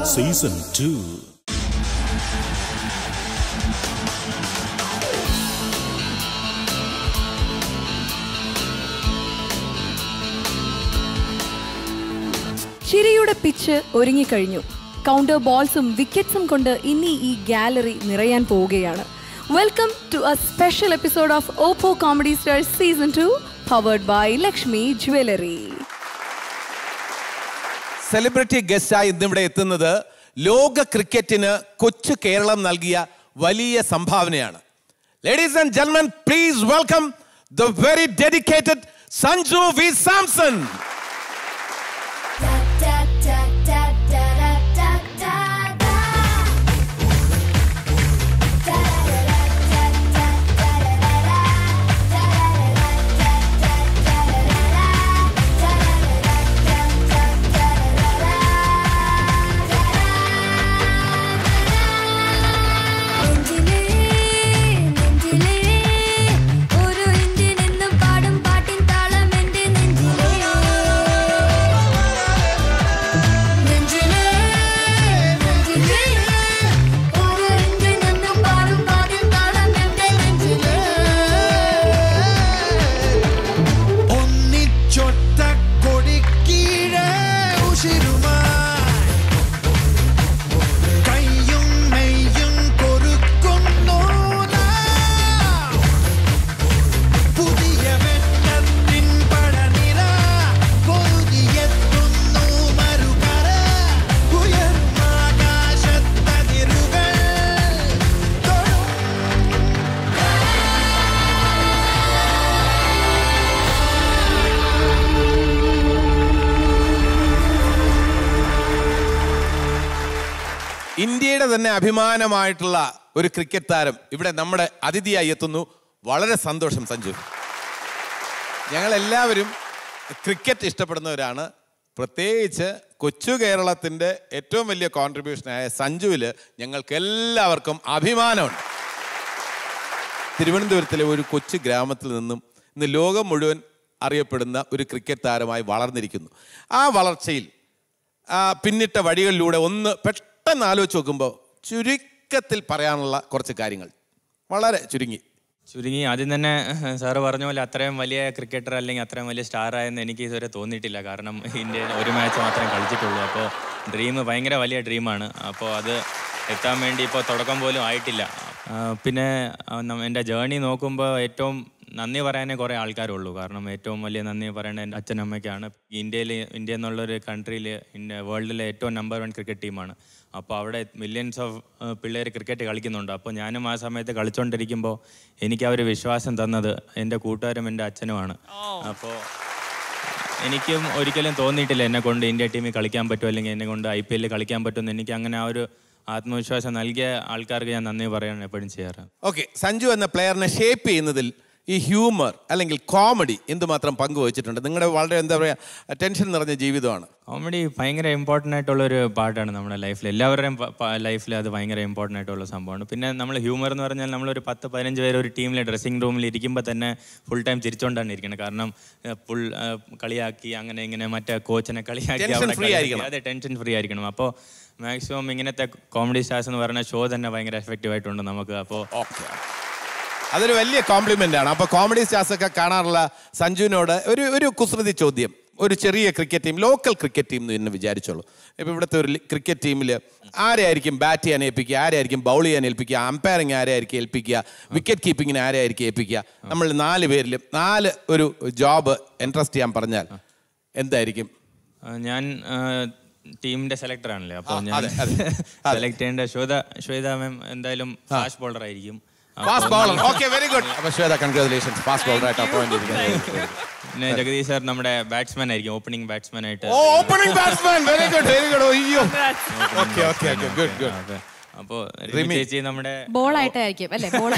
Season two ചിരിയുടെ pitch ഒരുങ്ങിക്കഴിഞ്ഞു counter ബോൾസും വിക്കറ്റ്സും കൊണ്ട് ഇനി ഈ ഗാലറി നിറയാൻ പോവുകയാണ് welcome to a special episode of Oppo comedy star season two powered by Lakshmi jewellery celebrity ഗസ്റ്റായി ഇന്നിവിടെ എത്തുന്നത് ലോക ക്രിക്കറ്റിന് കൊച്ചു കേരളം നൽകിയ വലിയ സംഭാവനയാണ് ലേഡീസ് ആൻഡ് ജെന്മൻ please welcome the very dedicated Sanju V Samson നെഞ്ചിലേ നെഞ്ചിലേ ഒരു ഇന്ത്യൻ എന്നും പാടും പാട്ടിൻ താളം എൻ്റെ നെഞ്ചിലേ നെഞ്ചിലേ നെഞ്ചിലേ ഒരു ഇന്ത്യൻ എന്നും പാടും പാട്ടിൻ താളം എൻ്റെ നെഞ്ചിലേ ഒന്നിച്ചൊറ്റ കൊടിക്കീഴെ ഉശിരുമായി കയ്യും മെയ്യും കൊരുക്കുന്നു നാം. പുതിയ വെട്ടത്തിൻ പടനില പൊരുതിയെത്തുന്നു മറുകര ഉയർന്നാകാശത്തതിരുകൾ തൊഴും ഇന്ത്യയുടെ തന്നെ അഭിമാനമായിട്ടുള്ള ഒരു ക്രിക്കറ്റ് താരം ഇവിടെ നമ്മുടെ അതിഥിയായി എത്തുന്നു വളരെ സന്തോഷം സഞ്ജു ഞങ്ങൾ എല്ലാവരും ക്രിക്കറ്റ് ഇഷ്ടപ്പെടുന്നവരാണ് പ്രത്യേകിച്ച് കൊച്ചു കേരളത്തിൻ്റെ ഏറ്റവും വലിയ കോൺട്രിബ്യൂഷനായ സഞ്ജുവിൽ ഞങ്ങൾക്ക് എല്ലാവർക്കും അഭിമാനമുണ്ട് തിരുവനന്തപുരത്തിലെ ഒരു കൊച്ചു ഗ്രാമത്തിൽ നിന്നും ഇന്ന് ലോകം മുഴുവൻ അറിയപ്പെടുന്ന ഒരു ക്രിക്കറ്റ് താരമായി വളർന്നിരിക്കുന്നു ആ വളർച്ചയിൽ ആ പിന്നിട്ട വഴികളിലൂടെ ഒന്ന് പെട്ടെന്ന് ആലോചിച്ച് നോക്കുമ്പോൾ ചുരുക്കത്തിൽ പറയാനുള്ള കുറച്ച് കാര്യങ്ങൾ വളരെ ചുരുങ്ങി ചുരുങ്ങി ആദ്യം തന്നെ സാറ് പറഞ്ഞ പോലെ അത്രയും വലിയ ക്രിക്കറ്റർ അല്ലെങ്കിൽ അത്രയും വലിയ സ്റ്റാർ ആയെന്ന് എനിക്ക് ഇതുവരെ തോന്നിയിട്ടില്ല കാരണം ഇന്ത്യയിൽ ഒരു മാച്ച് മാത്രമേ കളിച്ചിട്ടുള്ളൂ അപ്പോൾ ഡ്രീം ഭയങ്കര വലിയ ഡ്രീമാണ് അപ്പോൾ അത് എത്താൻ വേണ്ടി ഇപ്പോൾ തുടക്കം പോലും ആയിട്ടില്ല ആ, പിന്നെ ആ, നം- എൻ്റെ ജേണി നോക്കുമ്പോൾ ഏറ്റവും നന്ദി പറയാനേ കുറേ ആൾക്കാരുള്ളൂ കാരണം ഏറ്റവും വലിയ നന്ദി പറയേണ്ടത് എൻ്റെ അച്ഛനമ്മയ്ക്കാണ് ഇന്ത്യയിൽ ഇന്ത്യ എന്നുള്ളൊരു കൺട്രിയിൽ ഇന്ത്യ വേൾഡിലെ ഏറ്റവും നമ്പർ വൺ ക്രിക്കറ്റ് ടീമാണ് അപ്പോൾ അവിടെ മില്യൺസ് ഓഫ് പിള്ളേർ ക്രിക്കറ്റ് കളിക്കുന്നുണ്ട് അപ്പോൾ ഞാനും ആ സമയത്ത് കളിച്ചുകൊണ്ടിരിക്കുമ്പോൾ എനിക്ക് അവർ വിശ്വാസം തന്നത് എൻ്റെ കൂട്ടുകാരും എൻ്റെ അച്ഛനുമാണ് അപ്പോൾ എനിക്കും ഒരിക്കലും തോന്നിയിട്ടില്ല എന്നെ കൊണ്ട് ഇന്ത്യ ടീമിൽ കളിക്കാൻ പറ്റുമോ അല്ലെങ്കിൽ എന്നെ കൊണ്ട് ഐ പി എല്ലിൽ കളിക്കാൻ പറ്റുമെന്ന് എനിക്ക് അങ്ങനെ ആ ഒരു ആത്മവിശ്വാസം നൽകിയ ആൾക്കാർക്ക് ഞാൻ നന്ദി പറയാൻ എപ്പോഴും ചെയ്യാറ് ഓക്കെ സഞ്ജു എന്ന പ്ലെയറിനെ ഷേപ്പ് ചെയ്യുന്നതിൽ ഈ ഹ്യൂമർ അല്ലെങ്കിൽ കോമഡി എന്തുമാത്രം പങ്കുവച്ചിട്ടുണ്ട് നിങ്ങളുടെ വളരെ എന്താ പറയുക ടെൻഷൻ നിറഞ്ഞ ജീവിതമാണ് കോമഡി ഭയങ്കര ഇമ്പോർട്ടൻ്റ് ആയിട്ടുള്ള ഒരു പാർട്ടാണ് നമ്മുടെ ലൈഫിൽ എല്ലാവരുടെയും ലൈഫിൽ അത് ഭയങ്കര ഇമ്പോർട്ടൻ്റ് ആയിട്ടുള്ള സംഭവമാണ് പിന്നെ നമ്മൾ ഹ്യൂമർ എന്ന് പറഞ്ഞാൽ നമ്മളൊരു പത്ത് പതിനഞ്ച് പേര് ഒരു ടീമിലെ ഡ്രസ്സിംഗ് റൂമിൽ ഇരിക്കുമ്പോൾ തന്നെ ഫുൾ ടൈം ചിരിച്ചുകൊണ്ടാണ് ഇരിക്കുന്നത് കാരണം ഫുൾ കളിയാക്കി അങ്ങനെ ഇങ്ങനെ മറ്റേ കോച്ചിനെ കളിയാക്കി Tension അവിടെ free കളിയാക്കി. ആയിരിക്കണം. അതെ ടെൻഷൻ ഫ്രീ ആയിരിക്കണം അപ്പോൾ മാക്സിമം ഇങ്ങനത്തെ കോമഡി സ്റ്റാർസ് എന്ന് പറയുന്ന ഷോ തന്നെ ഭയങ്കര എഫക്റ്റീവ് ആയിട്ടുണ്ട് നമുക്ക് അപ്പോൾ ഓക്കെ അതൊരു വലിയ കോംപ്ലിമെന്റ് ആണ് അപ്പൊ കോമഡി സ്റ്റാർസ് ഒക്കെ കാണാറുള്ള സഞ്ജുവിനോട് ഒരു ഒരു കുസൃതി ചോദ്യം ഒരു ചെറിയ cricket team local cricket team എന്ന് വിചാരിച്ചോളൂ ഇപ്പൊ ഇവിടുത്തെ ഒരു ക്രിക്കറ്റ് ടീമിൽ ആരെയായിരിക്കും ബാറ്റ് ചെയ്യാൻ ഏൽപ്പിക്കുക ആരെയായിരിക്കും ബൗൾ ചെയ്യാൻ ഏൽപ്പിക്കുക അമ്പയറിംഗ് ആരെയായിരിക്കും ഏൽപ്പിക്കുക വിക്കറ്റ് കീപ്പിങ്ങിന് ആരെയായിരിക്കും ഏൽപ്പിക്കുക നമ്മൾ നാല് പേരിലും നാല് ഒരു ജോബ് ഇൻട്രസ്റ്റ് ചെയ്യാൻ പറഞ്ഞാൽ എന്തായിരിക്കും ആ, ഞാൻ ടീമിന്റെ സെലക്ടർ ആണല്ലേ അപ്പോൾ ആ, ഞാൻ അതെ, അതെ, അതെ. സെലക്ട് ചെയ്യേണ്ട ശ്വേത ശ്വേത മാം എന്തായാലും ഫാസ്റ്റ് ബോളർ ആയിരിക്കും fast bowler okay very good അപ്പൊ ശ്വേത കൺഗ്രാചുലേഷൻസ് ഫാസ്റ്റ് ബോളർ ആയിട്ട് അപ്പോയിന്റ് ചെയ്തിരിക്കുന്നത് പിന്നെ ജഗദീഷ് സാർ നമ്മുടെ ബാറ്റ്സ്മാൻ ആയിരിക്കും ഓപ്പണിംഗ് ബാറ്റ്സ്മാൻ ആയിട്ട് oh opening batsman very good very good അയ്യോ okay okay okay good good അതെ. അപ്പോ റിമി. റിമി ചേച്ചി നമ്മുടെ ബോളായിട്ടായിരിക്കും അല്ലേ ബോൾ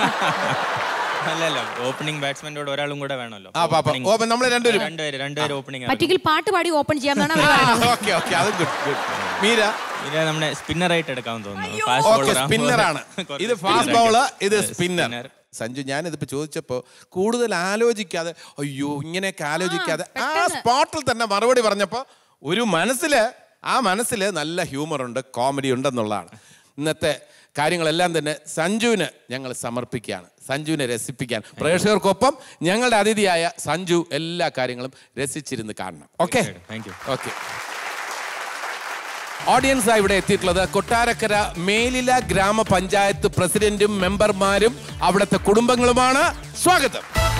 അല്ലല്ല ഓപ്പണിംഗ് ബാറ്റ്സ്മാൻ്റെ കൂടെ ഒരാളും കൂടെ വേണമല്ലോ ആ പാപ്പ Opening- ഓ നമ്മൾ രണ്ടുപേരും രണ്ടുപേര് രണ്ടുപേര് ഓപ്പണിംഗ് പറ്റിക്കൽ പാട്ട് പാടി ഓപ്പൺ ചെയ്യാമെന്നാണ് അവർ പറയുന്നത് ഓക്കെ ഓക്കെ അത് ഗുഡ് ഗുഡ് മീര ഇത് നമ്മുടെ സ്പിന്നർ ആയിട്ട് എടുക്കാൻ തോന്നുന്നു ഓക്കെ സ്പിന്നർ ആണ് ഇത് ഫാസ്റ്റ് ബോളർ ഇത് സ്പിന്നർ Spinner. സഞ്ജു ഞാനിതിപ്പോ ചോദിച്ചപ്പോ കൂടുതൽ ആലോചിക്കാതെ അയ്യോ ഇങ്ങനെയൊക്കെ ആലോചിക്കാതെ ആ സ്പോട്ടിൽ തന്നെ മറുപടി പറഞ്ഞപ്പോ ഒരു മനസ്സില് ആ മനസ്സിൽ നല്ല ഹ്യൂമറുണ്ട് കോമഡി ഉണ്ടെന്നുള്ളതാണ് ഇന്നത്തെ കാര്യങ്ങളെല്ലാം തന്നെ സഞ്ജുവിന് ഞങ്ങൾ സമർപ്പിക്കുകയാണ് സഞ്ജുവിനെ രസിപ്പിക്കാൻ പ്രേക്ഷകർക്കൊപ്പം ഞങ്ങളുടെ അതിഥിയായ സഞ്ജു എല്ലാ കാര്യങ്ങളും രസിച്ചിരുന്ന് കാണണം okay thank you okay audience ഇവിടെ എത്തിയിട്ടുള്ളത് കൊട്ടാരക്കര മേലില ഗ്രാമപഞ്ചായത്ത് പ്രസിഡന്റും മെമ്പർമാരും അവിടുത്തെ കുടുംബങ്ങളുമാണ് സ്വാഗതം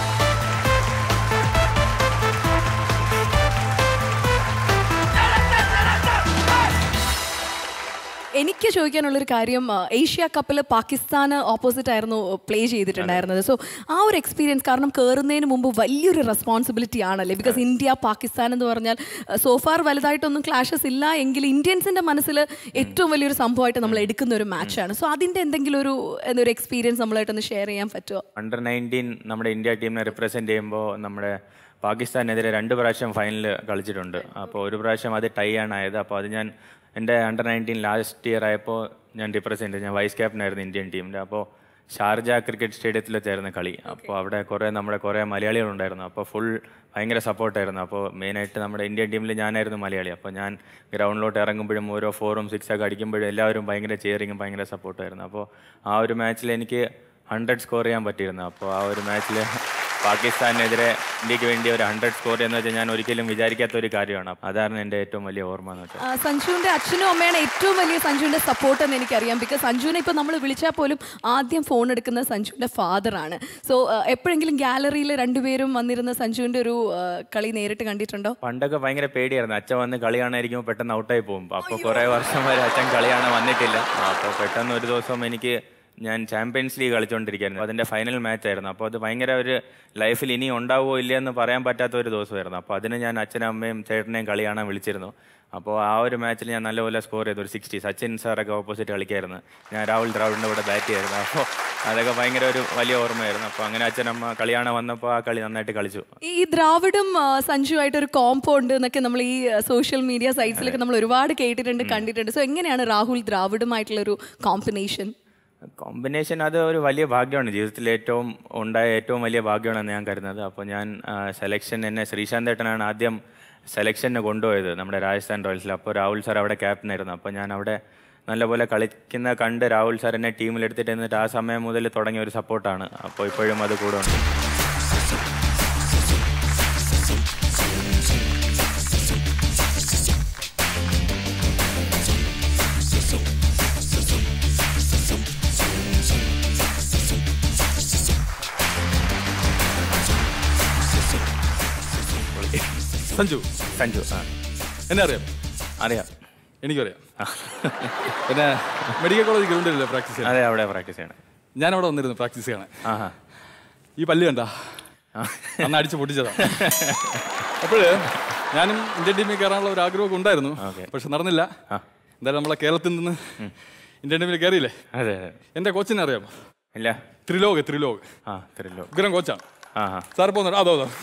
എനിക്ക് ചോദിക്കാനുള്ളൊരു കാര്യം ആ, ഏഷ്യ കപ്പിൽ പാകിസ്ഥാന് ഓപ്പോസിറ്റ് ആയിരുന്നു പ്ലേ ചെയ്തിട്ടുണ്ടായിരുന്നത് സോ ആ ഒരു എക്സ്പീരിയൻസ് കാരണം കയറുന്നതിന് മുമ്പ് വലിയൊരു റെസ്പോൺസിബിലിറ്റി ആണല്ലേ ബിക്കോസ് ഇന്ത്യ പാകിസ്ഥാൻ എന്ന് പറഞ്ഞാൽ സോഫാർ വലുതായിട്ടൊന്നും ക്ലാഷസ് ഇല്ല എങ്കിൽ ഇന്ത്യൻസിന്റെ മനസ്സിൽ ഏറ്റവും വലിയൊരു സംഭവമായിട്ട് നമ്മൾ എടുക്കുന്ന ഒരു മാച്ചാണ് സോ അതിന്റെ എന്തെങ്കിലും ഒരു ഒരു എക്സ്പീരിയൻസ് നമ്മളായിട്ടൊന്ന് ഷെയർ ചെയ്യാൻ പറ്റുമോ അണ്ടർ നയൻറ്റീൻ നമ്മുടെ ഇന്ത്യ ടീമിനെ റിപ്രസെന്റ് ചെയ്യുമ്പോൾ നമ്മുടെ പാകിസ്ഥാനെതിരെ രണ്ട് പ്രാവശ്യം ഫൈനൽ കളിച്ചിട്ടുണ്ട് അപ്പോൾ ഒരു പ്രാവശ്യം അത് ടൈ ആണ് ആയത് അപ്പോൾ അത് ഞാൻ എൻ്റെ അണ്ടർ നയൻറ്റീൻ ലാസ്റ്റ് ഇയർ ആയപ്പോൾ ഞാൻ റിപ്രസെന്റ് ഞാൻ വൈസ് ക്യാപ്റ്റൻ ആയിരുന്നു ഇന്ത്യൻ ടീമിൻ്റെ അപ്പോൾ ഷാർജ ക്രിക്കറ്റ് സ്റ്റേഡിയത്തിൽ വെച്ചായിരുന്നു കളി അപ്പോൾ അവിടെ കുറേ നമ്മുടെ കുറേ മലയാളികളുണ്ടായിരുന്നു അപ്പോൾ ഫുൾ ഭയങ്കര സപ്പോർട്ടായിരുന്നു അപ്പോൾ മെയിനായിട്ട് നമ്മുടെ ഇന്ത്യൻ ടീമിൽ ഞാനായിരുന്നു മലയാളി അപ്പോൾ ഞാൻ ഗ്രൗണ്ടിലോട്ട് ഇറങ്ങുമ്പോഴും ഓരോ ഫോറും സിക്സ് ഒക്കെ അടിക്കുമ്പോഴും എല്ലാവരും ഭയങ്കര ചെയറിങ്ങും ഭയങ്കര സപ്പോർട്ടായിരുന്നു അപ്പോൾ ആ ഒരു മാച്ചിൽ എനിക്ക് ഹൺഡ്രഡ് സ്കോർ ചെയ്യാൻ പറ്റിയിരുന്നു അപ്പോൾ ആ ഒരു മാച്ചിൽ പാകിസ്ഥാനെതിരെ ഇന്ത്യക്ക് വേണ്ടി ഒരു ഹൺഡ്രഡ് സ്കോർ എന്ന് വെച്ചാൽ ഞാൻ ഒരിക്കലും വിചാരിക്കാത്ത ഒരു കാര്യമാണ് അതാണ് എൻ്റെ ഏറ്റവും വലിയ ഓർമ്മ എന്ന് വെച്ചാൽ ആ, സഞ്ജുവിന്റെ അച്ഛനും അമ്മയാണ് ഏറ്റവും വലിയ സഞ്ജുവിന്റെ സപ്പോർട്ട് എന്ന് എനിക്കറിയാം ബിക്കോസ് സഞ്ജുവിനെ ഇപ്പൊ നമ്മൾ വിളിച്ചാൽ പോലും ആദ്യം ഫോൺ എടുക്കുന്നത് സഞ്ജുവിന്റെ ഫാദർ ആണ് സോ എപ്പോഴെങ്കിലും ഗാലറിയിൽ രണ്ടുപേരും വന്നിരുന്ന സഞ്ജുവിന്റെ ഒരു ആ, കളി നേരിട്ട് കണ്ടിട്ടുണ്ടോ പണ്ടൊക്കെ ഭയങ്കര പേടിയായിരുന്നു അച്ഛൻ വന്ന് കളി കാണാതിരിക്കുമ്പോൾ പെട്ടെന്ന് ഔട്ടായി പോകും അപ്പോൾ കുറേ വർഷം വരെ അച്ഛൻ കളി കാണാൻ വന്നിട്ടില്ല അപ്പോൾ പെട്ടെന്ന് ഒരു ദിവസം എനിക്ക് ഞാൻ ചാമ്പ്യൻസ് ലീഗ് കളിച്ചുകൊണ്ടിരിക്കുകയായിരുന്നു അതിൻ്റെ ഫൈനൽ മാച്ച് ആയിരുന്നു അപ്പോൾ അത് ഭയങ്കര ഒരു ലൈഫിൽ ഇനി ഉണ്ടാവുമോ ഇല്ലയെന്ന് പറയാൻ പറ്റാത്ത ഒരു ദിവസമായിരുന്നു അപ്പോൾ അതിന് ഞാൻ അച്ഛനും അമ്മയും ചേട്ടനെയും കളി കാണാൻ വിളിച്ചിരുന്നു അപ്പോൾ ആ ഒരു മാച്ചിൽ ഞാൻ നല്ലപോലെ സ്കോർ ചെയ്തു ഒരു സിക്സ്റ്റി സച്ചിൻ സാറൊക്കെ ഓപ്പോസിറ്റ് കളിക്കായിരുന്നു ഞാൻ രാഹുൽ ദ്രാവിഡിൻ്റെ കൂടെ ബാറ്റ് ചെയ്യായിരുന്നു അപ്പോൾ അതൊക്കെ ഭയങ്കര ഒരു വലിയ ഓർമ്മയായിരുന്നു അപ്പോൾ അങ്ങനെ അച്ഛനമ്മ കളി കാണാൻ വന്നപ്പോൾ ആ കളി നന്നായിട്ട് കളിച്ചു ഈ ദ്രാവിഡും ആ, സഞ്ജുവായിട്ട് ഒരു കോംബോ ഉണ്ട് എന്നൊക്കെ നമ്മൾ ഈ സോഷ്യൽ മീഡിയ സൈറ്റ്സിലൊക്കെ നമ്മൾ ഒരുപാട് കേട്ടിട്ടുണ്ട് കണ്ടിട്ടുണ്ട് സോ എങ്ങനെയാണ് രാഹുൽ ദ്രാവിഡുമായിട്ടുള്ള ഒരു കോമ്പിനേഷൻ കോമ്പിനേഷൻ അത് ഒരു വലിയ ഭാഗ്യമാണ് ജീവിതത്തിൽ ഏറ്റവും ഉണ്ടായ ഏറ്റവും വലിയ ഭാഗ്യമാണെന്ന് ഞാൻ കരുതുന്നത് അപ്പോൾ ഞാൻ സെലക്ഷൻ എന്നെ ശ്രീശാന്ത് ഏട്ടനാണ് ആദ്യം സെലക്ഷന് കൊണ്ടുപോയത് നമ്മുടെ രാജസ്ഥാൻ റോയൽസിൽ അപ്പോൾ രാഹുൽ സാർ അവിടെ ക്യാപ്റ്റൻ ആയിരുന്നു അപ്പോൾ ഞാൻ അവിടെ നല്ലപോലെ കളിക്കുന്ന കണ്ട് രാഹുൽ സാർ എന്നെ ടീമിലെടുത്തിട്ട് എന്നിട്ട് ആ സമയം മുതൽ തുടങ്ങിയ ഒരു സപ്പോർട്ടാണ് അപ്പോൾ ഇപ്പോഴും അത് കൂടെ ഉണ്ട് സഞ്ജു സഞ്ജു ആ എന്നെ അറിയാം അറിയാം എനിക്കറിയാം പിന്നെ മെഡിക്കൽ കോളേജ് ഗ്രൗണ്ടിലല്ലേ പ്രാക്ടീസ് ചെയ്യാൻ അതെ അവിടെ പ്രാക്ടീസ് ചെയ്യണം ഞാൻ അവിടെ വന്നിരുന്നു പ്രാക്ടീസ് ചെയ്യാൻ ആഹാ ഈ പല്ല് കണ്ട അന്ന് അടിച്ച് പൊട്ടിച്ചതാ അപ്പോഴ് ഞാനും ഇന്ത്യൻ ടീമിൽ കയറാനുള്ള ഒരു ആഗ്രഹമൊക്കെ ഉണ്ടായിരുന്നു ഓക്കേ. പക്ഷെ നടന്നില്ല ആ. എന്തായാലും നമ്മളെ കേരളത്തിൽ നിന്ന് ഇന്ത്യൻ ടീമിൽ കയറിയില്ലേ അതെ അതെ എൻ്റെ കോച്ചിനെ അറിയാമോ ഇല്ല ത്രിലോക് ത്രിലോക് ആ തിരല്ലോ ഉഗ്രം കോച്ചാണ് ആ ആ സാർ പോകുന്നുണ്ട് അതോ അതോ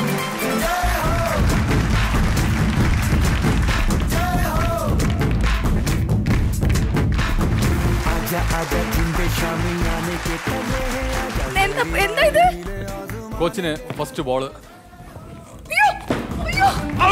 എന്താ എന്താ ഇത് കോച്ചിന് ഫസ്റ്റ് ബോള് അയ്യോ, അയ്യോ.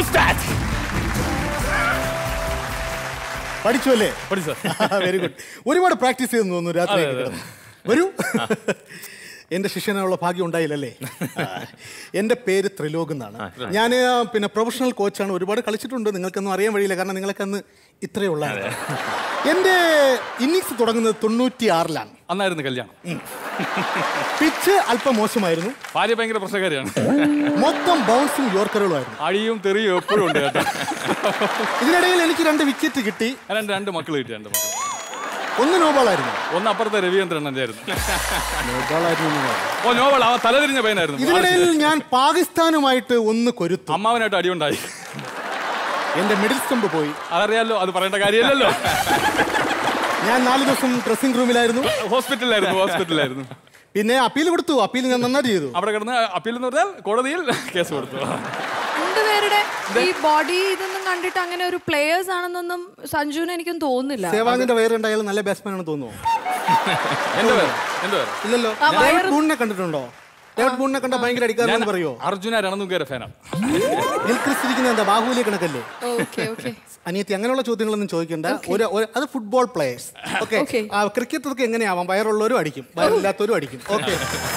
പഠിച്ചു അല്ലേ പഠിച്ചു സാർ വെരി ഗുഡ് ഒരുപാട് പ്രാക്ടീസ് ചെയ്തെന്ന് തോന്നുന്നു രാത്രി അതെ, അതെ. വരൂ എന്റെ ശിഷ്യനുള്ള ഭാഗ്യം ഉണ്ടായില്ലല്ലേ ആ. എന്റെ പേര് ത്രിലോക് എന്നാണ് ഞാൻ പിന്നെ പ്രൊഫഷണൽ കോച്ചാണ് ഒരുപാട് കളിച്ചിട്ടുണ്ട് നിങ്ങൾക്കൊന്നും അറിയാൻ വഴിയില്ല കാരണം നിങ്ങളൊക്കെ അന്ന് ഇത്രയേ ഉള്ള എന്റെ ഇന്നിങ്സ് തുടങ്ങുന്നത് തൊണ്ണൂറ്റി ആറിലാണ് അന്നായിരുന്നു കല്യാണം പിച്ച് അല്പം മോശമായിരുന്നു ഭാര്യ ഭയങ്കര പ്രശ്നക്കാരിയാണ് മൊത്തം ബൗൺസും യോർക്കറുകളുമായിരുന്നു അഴിയും തെറിയും എപ്പോഴും ഉണ്ട് കേട്ടോ ഇതിനിടയിൽ എനിക്ക് രണ്ട് വിക്കറ്റ് കിട്ടി ഞാൻ രണ്ട് രണ്ട് മക്കൾ കിട്ടി രണ്ട് മക്കൾ ഒന്ന് നോബാളായിരുന്നു ഒന്ന് അപ്പുറത്തെ രവീന്ദ്രൻ എൻ്റെ ആയിരുന്നു നോബാളായിരുന്നു ഓ നോവൽ അവൻ തലതിരിഞ്ഞ പയ്യനായിരുന്നു ഇതിനിടയിൽ ഞാൻ പാകിസ്ഥാനുമായിട്ട് ഒന്ന് കൊരുത്തു അമ്മാവനായിട്ട് അടിയുണ്ടായി എന്റെ മിഡിൽ സ്റ്റംപ് പോയി അതറിയാലോ അത് പറയേണ്ട കാര്യമല്ലല്ലോ ഞാൻ നാല് ദിവസം ഡ്രസ്സിംഗ് റൂമിലായിരുന്നു ഹോസ്പിറ്റലിലായിരുന്നു ഹോസ്പിറ്റലിലായിരുന്നു പിന്നെ അപ്പീൽ കൊടുത്തു അപ്പീൽ ഞാൻ നന്നായിട്ട് ചെയ്തു അവിടെ കിടന്ന് അപ്പീൽ എന്ന് പറഞ്ഞാൽ കോടതിയിൽ കേസ് കൊടുത്തു രണ്ടുപേരുടെ ഈ ബോഡി ഇതൊന്നും കണ്ടിട്ട് അങ്ങനെ ഒരു പ്ലേയേഴ്സ് ആണെന്നൊന്നും സഞ്ജുവിന് എനിക്കും തോന്നുന്നില്ല സേവാങ്ങിന്റെ വയറ് കണ്ടായാലും നല്ല ബാറ്റ്സ്മാൻ ആണെന്ന് തോന്നുന്നു എന്റെ പേര് എന്റെ പേര് ഇല്ലല്ലോ ആ, ഡേവിഡ് വയറ്- കൂണിനെ കണ്ടിട്ടുണ്ടോ ഡേവിഡ് ബൂണിനെ കണ്ട ഭയങ്കര അടിക്കാരെന്ന് പറയോ അർജുന രണതുങ്കര ഫാനാണ് നിൽക്രിച്ചിരിക്കുന്ന എന്താ ബാഹുലി കണക്കല്ലേ ഓക്കെ ഓക്കെ അനിയത്തി അങ്ങനെയുള്ള ചോദ്യങ്ങളൊന്നും ചോദിക്കണ്ട ഒരു ഒരു- അത് ഫുട്ബോൾ പ്ലേയേഴ്സ് ഓക്കെ Okay. ക്രിക്കറ്റർക്ക് എങ്ങനെയാവാം വയറുള്ളവരും അടിക്കും വയറില്ലാത്തവരും അടിക്കും ഓക്കെ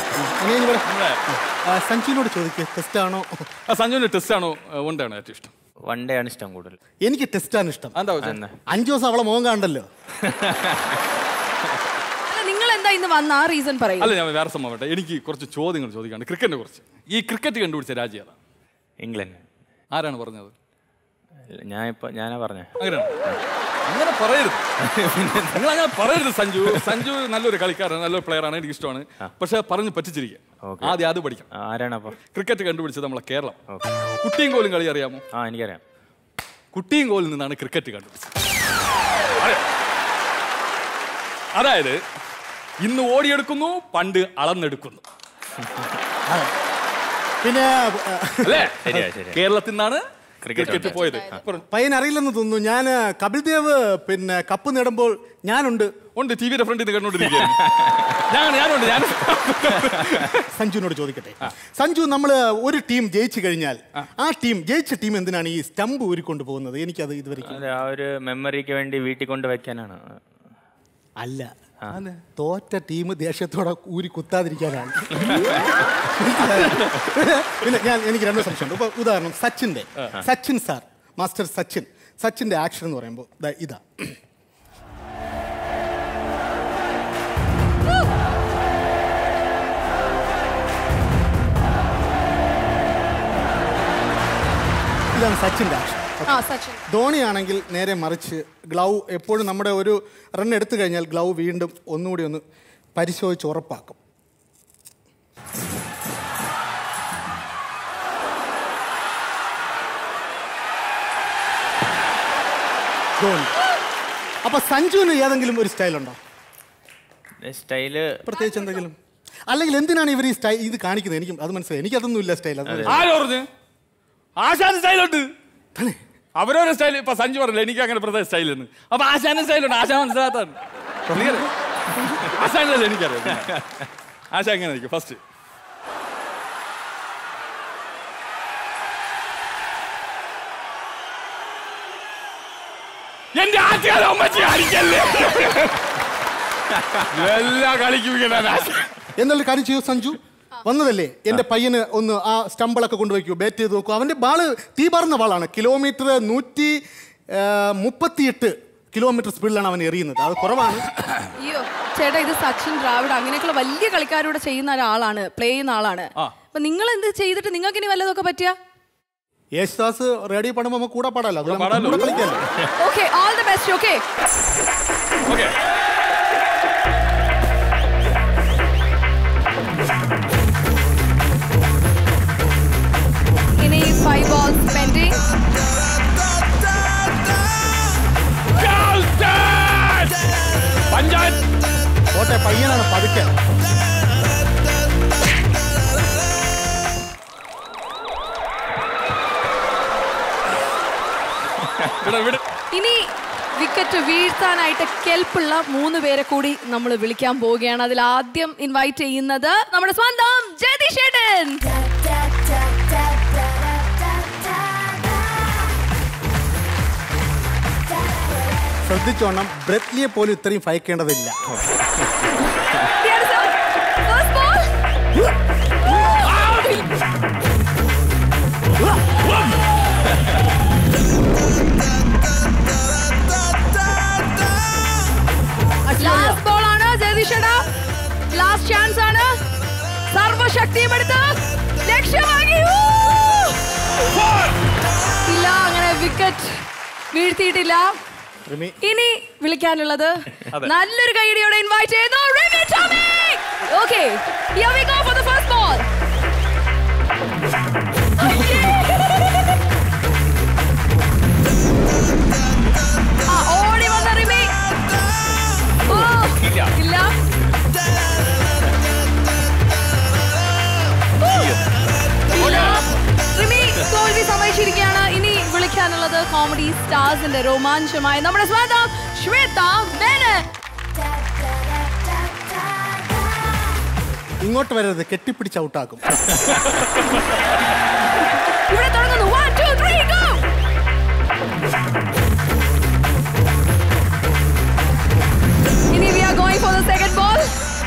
സഞ്ജുവിനോട് ചോദിക്കുക ടെസ്റ്റ് ആണോ ആ സഞ്ജുവിന്റെ ടെസ്റ്റ് ആണോ വൺ ഡേ ആണോ ഏറ്റവും ഇഷ്ടം വൺ ഡേ ആണ് ഇഷ്ടം കൂടുതൽ എനിക്ക് ടെസ്റ്റ് ആണ് ഇഷ്ടം എന്താ വെച്ചാ? എന്നാ അഞ്ചു ദിവസം അവളെ മോൻ കാണണ്ടല്ലോ അല്ല നിങ്ങൾ എന്താ ഇന്ന് വന്ന ആ റീസൺ പറയും അല്ല ഞാൻ വേറെ സംഭവം പറയട്ടെ. എനിക്ക് കുറച്ച് ചോദ്യങ്ങൾ ചോദിക്കാണ്ട് ക്രിക്കറ്റിനെ കുറിച്ച് ഈ ക്രിക്കറ്റ് കണ്ടുപിടിച്ച രാജ്യം ഏതാ ഇംഗ്ലണ്ട് ആരാണ് പറഞ്ഞത് ഞാൻ ഇപ്പൊ ഞാനാ പറഞ്ഞ അങ്ങനെയാണ് അങ്ങനെ പറയരുത് നിങ്ങൾ അങ്ങനെ പറയരുത് സഞ്ജു സഞ്ജു നല്ലൊരു കളിക്കാരൻ നല്ലൊരു പ്ലെയറാണ് എനിക്ക് ഇഷ്ടമാണ് പക്ഷെ പറഞ്ഞ് പറ്റിച്ചിരിക്കുക Okay. ആദ്യം അത് പഠിക്കാം ആരാണ് അപ്പൊ ക്രിക്കറ്റ് കണ്ടുപിടിച്ചത് നമ്മളെ കേരളം ഓക്കെ കുട്ടിയും കോലും കളി അറിയാമോ ആ എനിക്കറിയാം കുട്ടിയും കോലിൽ നിന്നാണ് ക്രിക്കറ്റ് കണ്ടുപിടിച്ചത് അറിയാം. അതായത് ഇന്ന് ഓടിയെടുക്കുന്നു പണ്ട് അളന്നെടുക്കുന്നു പിന്നെ അല്ലേ ശരിയാ ശരിയാ കേരളത്തിൽ നിന്നാണ് Cricket ക്രിക്കറ്റ് പോയത് പറ- പയ്യൻ അറിയില്ലെന്ന് തോന്നുന്നു ഞാൻ കപിൽ ദേവ് പിന്നെ കപ്പ് നേടുമ്പോൾ ഞാനുണ്ട് ഉണ്ട് ടി വിയുടെ ഫ്രണ്ടിൽ നിന്ന് കണ്ടോണ്ടിരിക്കുകയാണ് ഞാൻ ഞാനുണ്ട് ഞാൻ സഞ്ജുവിനോട് ചോദിക്കട്ടെ സഞ്ജു നമ്മൾ ഒരു ടീം ജയിച്ചു കഴിഞ്ഞാൽ ആ ടീം ജയിച്ച ടീം എന്തിനാണ് ഈ സ്റ്റംപ് ഊരിക്കൊണ്ട് പോകുന്നത് എനിക്കത് ഇതുവരെ അതെ ആ ഒരു മെമ്മറിക്ക് വേണ്ടി വീട്ടിൽ കൊണ്ട് വെക്കാനാണ് അല്ല തോറ്റ ടീം ദേഷ്യത്തോടെ ഊരി കുത്താതിരിക്കാനാണ് പിന്നെ ഞാൻ എനിക്ക് രണ്ട് സംശയമുണ്ട് ഇപ്പൊ ഉദാഹരണം സച്ചിന്റെ സച്ചിൻ സാർ മാസ്റ്റർ സച്ചിൻ സച്ചിന്റെ ആക്ഷൻ എന്ന് പറയുമ്പോൾ ദാ ഇതാ ഇതാണ് സച്ചിന്റെ ആക്ഷൻ ആ സച്ചിൻ ധോണിയാണെങ്കിൽ നേരെ മറിച്ച് ഗ്ലൗ എപ്പോഴും നമ്മുടെ ഒരു റൺ എടുത്തു കഴിഞ്ഞാൽ ഗ്ലൗ വീണ്ടും ഒന്നുകൂടി ഒന്ന് പരിശോധിച്ച് ഉറപ്പാക്കും ധോണി അപ്പൊ സഞ്ജുവിന് ഏതെങ്കിലും ഒരു സ്റ്റൈൽ ഉണ്ടോ സ്റ്റൈല് പ്രത്യേകിച്ച് എന്തെങ്കിലും അല്ലെങ്കിൽ എന്തിനാണ് ഇവർ ഈ സ്റ്റൈൽ ഇത് കാണിക്കുന്നത് എനിക്ക് അത് മനസ്സിലായി എനിക്കതൊന്നും ഇല്ല സ്റ്റൈൽ അത് ആര് പറഞ്ഞു ആശാൻ സ്റ്റൈലുണ്ട് തന്നെ. അവരവരുടെ സ്റ്റൈൽ ഇപ്പൊ സഞ്ജു പറഞ്ഞില്ല എനിക്ക് അങ്ങനെ പ്രത്യേക സ്റ്റൈലെന്ന് അപ്പൊ ആശാന്റെ സ്റ്റൈലുണ്ട് ആശാൻ മനസ്സിലാത്താണ് ആശാനല്ലേ എനിക്കറിയാം ആശാൻ എങ്ങനെ ആയിരിക്കും ഫസ്റ്റ് എന്റെ ആറ്റുകാലം അമ്മച്ചി അടിക്കല്ലേ എല്ലാ കളിക്കും ഇങ്ങനെ ആശാൻ എന്നുള്ള കാര്യം ചെയ്യൂ സഞ്ജു വന്നതല്ലേ എന്റെ പയ്യന് ഒന്ന് ആ സ്റ്റമ്പളൊക്കെ കൊണ്ടുവയ്ക്കൂ ബാറ്റ് ചെയ്ത് നോക്കൂ അവന്റെ ബാള് തീ പറന്ന ബാളാണ് കിലോമീറ്റർ നൂറ്റി ആ, മുപ്പത്തിയെട്ട് കിലോമീറ്റർ സ്പീഡിലാണ് അവൻ എറിയുന്നത് അത് കുറവാണ് അയ്യോ ചേട്ടാ ഇത് സച്ചിൻ ദ്രാവിഡ് അങ്ങനെയൊക്കെയുള്ള വലിയ കളിക്കാരൂടെ ചെയ്യുന്ന ഒരാളാണ് പ്ലേ ചെയ്യുന്ന ആളാണ് ആ. അപ്പൊ നിങ്ങൾ എന്ത് ചെയ്തിട്ട് നിങ്ങൾക്ക് ഇനി വല്ലതൊക്കെ പറ്റിയ യേശുദാസ് റേഡിയോ പാടുമ്പോൾ നമുക്ക് കൂടെ പാടാലോ അതുപോലെ നമുക്ക് പാടാലോ. കൂടെ കളിക്കാലോ okay all the best okay okay ഇനി ഫൈവ് ബോൾസ് പെൻഡിങ് പഞ്ചായത്ത് ഓട്ടെ പയ്യനാണ് പതുക്കെ ഇവിടെ ഇവിടെ ഇനി വിക്കറ്റ് വീഴ്ത്താനായിട്ട് കെൽപ്പുള്ള മൂന്ന് പേരെ കൂടി നമ്മൾ വിളിക്കാൻ പോവുകയാണ് അതിൽ ആദ്യം ഇൻവൈറ്റ് ചെയ്യുന്നത് നമ്മുടെ സ്വന്തം ജയതീഷ് ഏട്ടൻ ശ്രദ്ധിച്ചോണം ബ്രെത്ലിയെ പോലും ഇത്രയും ഭയക്കേണ്ടതില്ല First ball. ലാസ്റ്റ് ബോൾ ആണ് ജയതീഷേടാ ലാസ്റ്റ് ചാൻസ് ആണ് സർവശക്തിയും എടുത്ത് ലക്ഷ്യമാക്കി ഊ! ഇല്ല അങ്ങനെ വിക്കറ്റ് വീഴ്ത്തിയിട്ടില്ല റിമി ഇനി വിളിക്കാനുള്ളത് നല്ലൊരു കൈയടിയോടെ ഇൻവൈറ്റ് ചെയ്യുന്നു Rimi Tomy okay here we go for the first ball ഓടി വന്ന റിമി ഓ ഇല്ല ഓ, ഇല്ല. റിമി തോൽവി സമ്മതിച്ചിരിക്കുകയാണ് ഇനി വിളിക്കാനുള്ളത് കോമഡി സ്റ്റാർസിന്റെ രോമാഞ്ചമായ നമ്മുടെ സ്വന്തം ശ്വേത മേനൻ ഇങ്ങോട്ട് വരരുത് കെട്ടിപ്പിടിച്ച് ഔട്ടാക്കും ഇവിടെ തുടങ്ങുന്നു വൺ ടു ത്രീ ഗോ ഇനി we are going for the second ball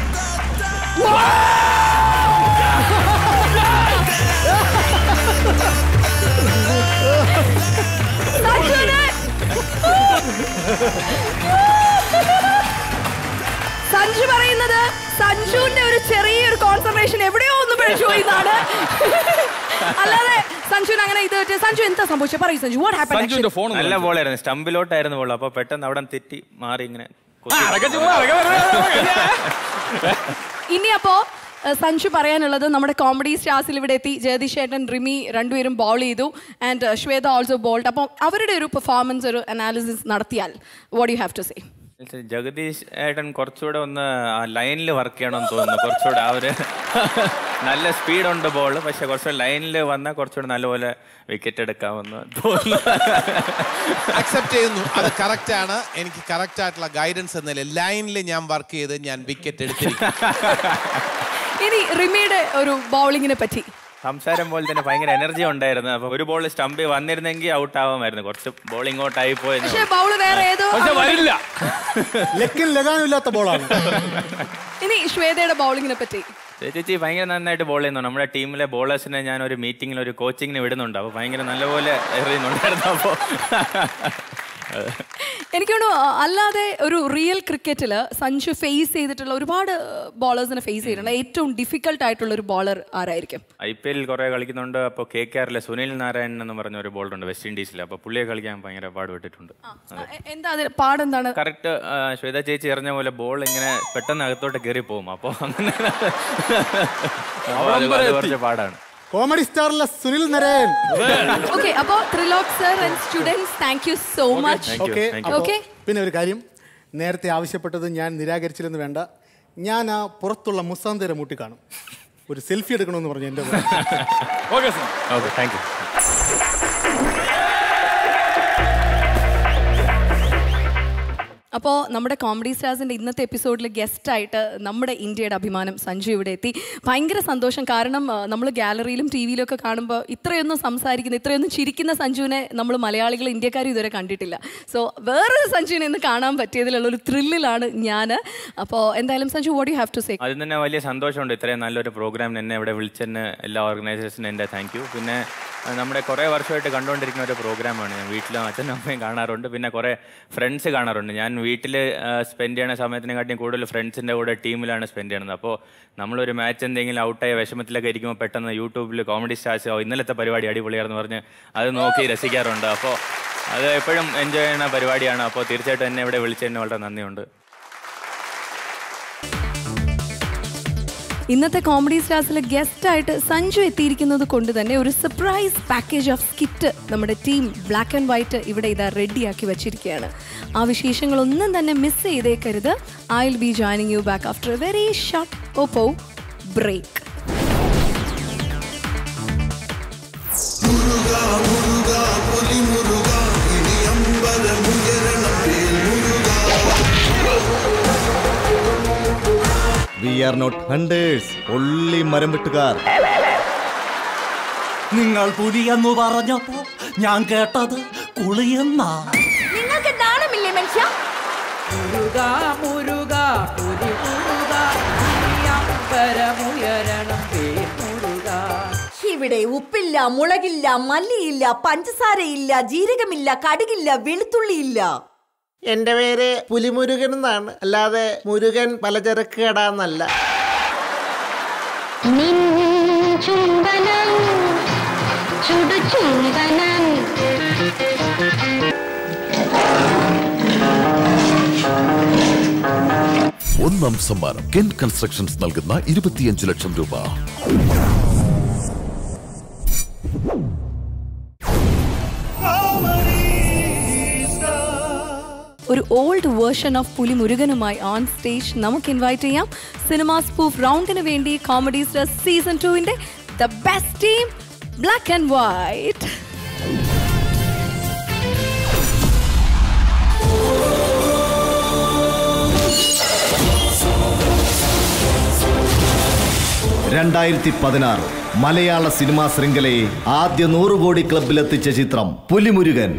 Sanju പറയുന്നത് സഞ്ജുവിന്റെ ഒരു ചെറിയൊരു കോൺസെൻട്രേഷൻ എവിടെയോ ഒന്ന് പിഴച്ചു പോയി എന്നാണ് അല്ലാതെ സഞ്ജുവിന് അങ്ങനെ ഇത് പറ്റിയ- സഞ്ജു എന്താ സംഭവിച്ചത് പറയൂ സഞ്ജു വാട്ട് ഹാപ്പൻ സഞ്ജുവിന്റെ ഫോൺ നല്ല ബോളായിരുന്നു സ്റ്റമ്പിലോട്ടായിരുന്നു ബോൾ അപ്പൊ പെട്ടെന്ന് അവിടെ തെറ്റി മാറി ഇങ്ങനെ കുത്തി. ഇനി അപ്പോ ഏഹ്, സഞ്ജു പറയാനുള്ളത് നമ്മുടെ കോമഡി സ്റ്റാർസിൽ ഇവിടെ എത്തി ജഗദീഷ് ചേട്ടൻ റിമി രണ്ടുപേരും ബോൾ ചെയ്തു ആൻഡ് ശ്വേത ഓൾസോ ബോൾഡ് അപ്പോൾ അവരുടെ ഒരു പെർഫോമൻസ് ഒരു അനാലിസിസ് നടത്തിയാൽ what you have to say Jagadish ഏട്ടൻ കുറച്ചുകൂടെ ഒന്ന് ലൈനിൽ വർക്ക് ചെയ്യണമെന്ന് തോന്നുന്നു കുറച്ചുകൂടെ ആ ഒരു നല്ല സ്പീഡുണ്ട് ബോൾ പക്ഷെ കുറച്ച് ലൈനിൽ വന്നാൽ കുറച്ചുകൂടെ നല്ലപോലെ വിക്കറ്റ് എടുക്കാമെന്ന് തോന്നുന്നു അക്സെപ്റ്റ് ചെയ്യുന്നു അത് കറക്റ്റ് ആണ് എനിക്ക് കറക്റ്റ് ആയിട്ടുള്ള ഗൈഡൻസ് എന്നതിൽ ലൈനിൽ ഞാൻ വർക്ക് ചെയ്ത് ഞാൻ വിക്കറ്റ് എടുത്തിരിക്കും ഇനി റിമിയുടെ ഒരു ബൗളിങ്ങിനെ പറ്റി സംസാരം പോലെ തന്നെ ഭയങ്കര എനർജി ഉണ്ടായിരുന്നു അപ്പൊ ഒരു ബോൾ സ്റ്റംപിൽ വന്നിരുന്നെങ്കിൽ ഔട്ട് ആവാമായിരുന്നു കുറച്ച് ബോൾ ഇങ്ങോട്ടായി പോയെന്ന് പക്ഷേ ബൗള് വേറെ ഏതോ പക്ഷെ വരില്ല ലെക്കിൽ ലഗാനും ഇല്ലാത്ത ബോളാണ് ഇനി ശ്വേതയുടെ ബൗളിങ്ങിനെ പറ്റി ചേച്ചി ഭയങ്കര നന്നായിട്ട് ബോൾ ചെയ്യുന്നു നമ്മുടെ ടീമിലെ ബോളേഴ്സിനെ ഞാൻ ഒരു മീറ്റിംഗിൽ ഒരു കോച്ചിങ്ങിന് വിടുന്നുണ്ട് അപ്പോൾ ഭയങ്കര നല്ലപോലെ എറിയുന്നുണ്ടായിരുന്നു അപ്പോൾ എനിക്ക് തോന്നുന്നു അഹ് അല്ലാതെ ഒരു റിയൽ ക്രിക്കറ്റിൽ സഞ്ജു ഫേസ് ചെയ്തിട്ടുള്ള ഒരുപാട് ബോളേഴ്സിനെ ഫേസ് ചെയ്തിട്ടുണ്ട് ഏറ്റവും ഡിഫിക്കൽട്ട് ആയിട്ടുള്ള ഒരു ബോളർ ആരായിരിക്കും ഐ പി എല്ലിൽ കുറേ കളിക്കുന്നുണ്ട് അപ്പോൾ കെ കെ ആറിലെ സുനിൽ നാരായണൻ എന്ന് പറഞ്ഞ ഒരു ബോളുണ്ട് വെസ്റ്റ് ഇൻഡീസിൽ അപ്പോൾ പുള്ളിയെ കളിക്കാൻ ഭയങ്കര പാടുപെട്ടിട്ടുണ്ട് എ- എന്താ അതിൽ പാടെന്താണ് കറക്റ്റ് ശ്വേത ചേച്ചി എറിഞ്ഞ പോലെ ബോൾ ഇങ്ങനെ പെട്ടെന്ന് അകത്തോട്ട് കയറി പോകും അപ്പോൾ അങ്ങനെ അപ്പോൾ അത് അത് കുറച്ച് പാടാണ് കോമഡി സ്റ്റാറിലെ സുനിൽ നരേൻ ഓക്കെ അപ്പോ Trilok sir and students thank you so much thank you, okay thank you. Okay പിന്നെ ഒരു കാര്യം നേരത്തെ ആവശ്യപ്പെട്ടത് ഞാൻ നിരാകരിച്ചില്ലെന്ന് വേണ്ട ഞാൻ ആ പുറത്തുള്ള മുസാന്തര മൂട്ടി കാണും ഒരു സെൽഫി എടുക്കണമെന്ന് പറഞ്ഞു എൻ്റെ കൂടെ. Okay sir okay thank you അപ്പോൾ നമ്മുടെ കോമഡി സ്റ്റാർസിൻ്റെ ഇന്നത്തെ എപ്പിസോഡിൽ ഗസ്റ്റായിട്ട് നമ്മുടെ ഇന്ത്യയുടെ അഭിമാനം സഞ്ജു ഇവിടെ എത്തി ഭയങ്കര സന്തോഷം കാരണം നമ്മൾ ഗാലറിയിലും ടി വിയിലും ഒക്കെ കാണുമ്പോൾ ഇത്രയൊന്നും സംസാരിക്കുന്ന ഇത്രയൊന്നും ചിരിക്കുന്ന സഞ്ജുവിനെ നമ്മൾ മലയാളികൾ ഇന്ത്യക്കാർ ഇതുവരെ കണ്ടിട്ടില്ല സോ വേറൊരു സഞ്ജുവിനെ ഇന്ന് കാണാൻ പറ്റിയതിലുള്ള ഒരു ത്രില്ലിലാണ് ഞാൻ അപ്പോൾ എന്തായാലും Sanju what you have to say അതിന് തന്നെ വലിയ സന്തോഷമുണ്ട് ഇത്രയും നല്ലൊരു പ്രോഗ്രാമിന് എന്നെ ഇവിടെ വിളിച്ചതിന് എല്ലാ ഓർഗനൈസേഴ്സിനും എൻ്റെ താങ്ക് യു പിന്നെ അഹ് നമ്മുടെ കുറേ വർഷമായിട്ട് കണ്ടുകൊണ്ടിരിക്കുന്ന ഒരു പ്രോഗ്രാമാണ് ഞാൻ വീട്ടിലും അച്ഛനും അമ്മയും കാണാറുണ്ട് പിന്നെ കുറേ ഫ്രണ്ട്സ് കാണാറുണ്ട് ഞാൻ വീട്ടിൽ സ്പെൻഡ് ചെയ്യണ സമയത്തിനെക്കാട്ടിയും കൂടുതൽ ഫ്രണ്ട്സിൻ്റെ കൂടെ ടീമിലാണ് സ്പെൻഡ് ചെയ്യണത് അപ്പോൾ നമ്മളൊരു മാച്ച് എന്തെങ്കിലും ഔട്ടായ വിഷമത്തിലൊക്കെ ഇരിക്കുമ്പോൾ പെട്ടെന്ന് യൂട്യൂബിൽ കോമഡി സ്റ്റാർസ് ഇന്നലത്തെ പരിപാടി അടിപൊളിയാണെന്ന് പറഞ്ഞ് അത് നോക്കി രസിക്കാറുണ്ട് അപ്പോൾ അത് എപ്പോഴും എൻജോയ് ചെയ്യുന്ന പരിപാടിയാണ് അപ്പോൾ തീർച്ചയായിട്ടും എന്നെ ഇവിടെ വിളിച്ചതിന് വളരെ നന്ദിയുണ്ട് ഇന്നത്തെ കോമഡി സ്റ്റാർസിൽ ഗസ്റ്റായിട്ട് സഞ്ജു എത്തിയിരിക്കുന്നത് കൊണ്ട് തന്നെ ഒരു സർപ്രൈസ് പാക്കേജ് ഓഫ് സ്കിറ്റ് നമ്മുടെ ടീം ബ്ലാക്ക് ആൻഡ് വൈറ്റ് ഇവിടെ ഇതാ റെഡിയാക്കി വെച്ചിരിക്കുകയാണ് ആ വിശേഷങ്ങളൊന്നും തന്നെ മിസ് ചെയ്തേക്കരുത് I will be joining you back after a very short Oppo break we are not hunters ഒള്ളി മരം വെട്ടുകാർ നിങ്ങൾ പുലിയെന്ന് പറഞ്ഞപ്പോ ഞാൻ കേട്ടത് കുളിയെന്നാ നിങ്ങൾക്ക് നാണമില്ലേ മനുഷ്യ മുരുക മുരുക പുലി മുരുക അമ്പരമുയരണം മുരുക ഇവിടെ ഉപ്പില്ല മുളകില്ല മല്ലിയില്ല പഞ്ചസാരയില്ല ജീരകമില്ല കടുകില്ല വെളുത്തുള്ളിയില്ല എന്റെ പേര് പുലിമുരുകൻ എന്നാണ് അല്ലാതെ മുരുകൻ പലചരക്ക് കട എന്നല്ല ചുംബനം ചുടു ചുംബനം ഒന്നാം സമ്മാനം കെൻ കൺസ്ട്രക്ഷൻസ് നൽകുന്ന ഇരുപത്തിയഞ്ച് ലക്ഷം രൂപ ഒരു ഓൾഡ് വേർഷൻ ഓഫ് പുലി മുരുകനുമായി ഓൺ സ്റ്റേജ് നമുക്ക് ഇൻവൈറ്റ് ചെയ്യാം സിനിമാ സ്പൂഫ് റൗണ്ടിന് വേണ്ടി കോമഡി സ്റ്റാർ സീസൺ ടുവിന്റെ the best team black and white രണ്ടായിരത്തി പതിനാറ് മലയാള സിനിമാ ശൃംഖലയെ ആദ്യ നൂറ് കോടി ക്ലബിലെത്തിച്ച ചിത്രം പുലിമുരുകൻ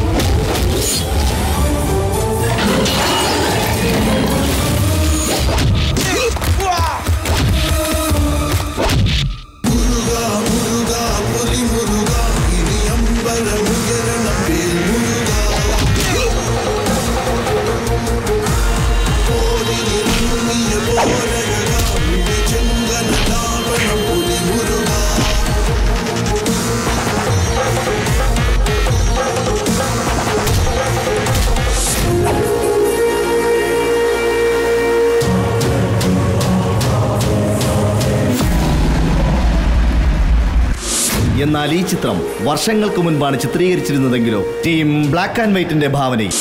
എന്നാൽ ഈ ചിത്രം വർഷങ്ങൾക്ക് മുൻപാണ് ചിത്രീകരിച്ചിരുന്നതെങ്കിലോ ടീം ബ്ലാക്ക് ആൻഡ് വൈറ്റിന്റെ ഭാവനയിൽ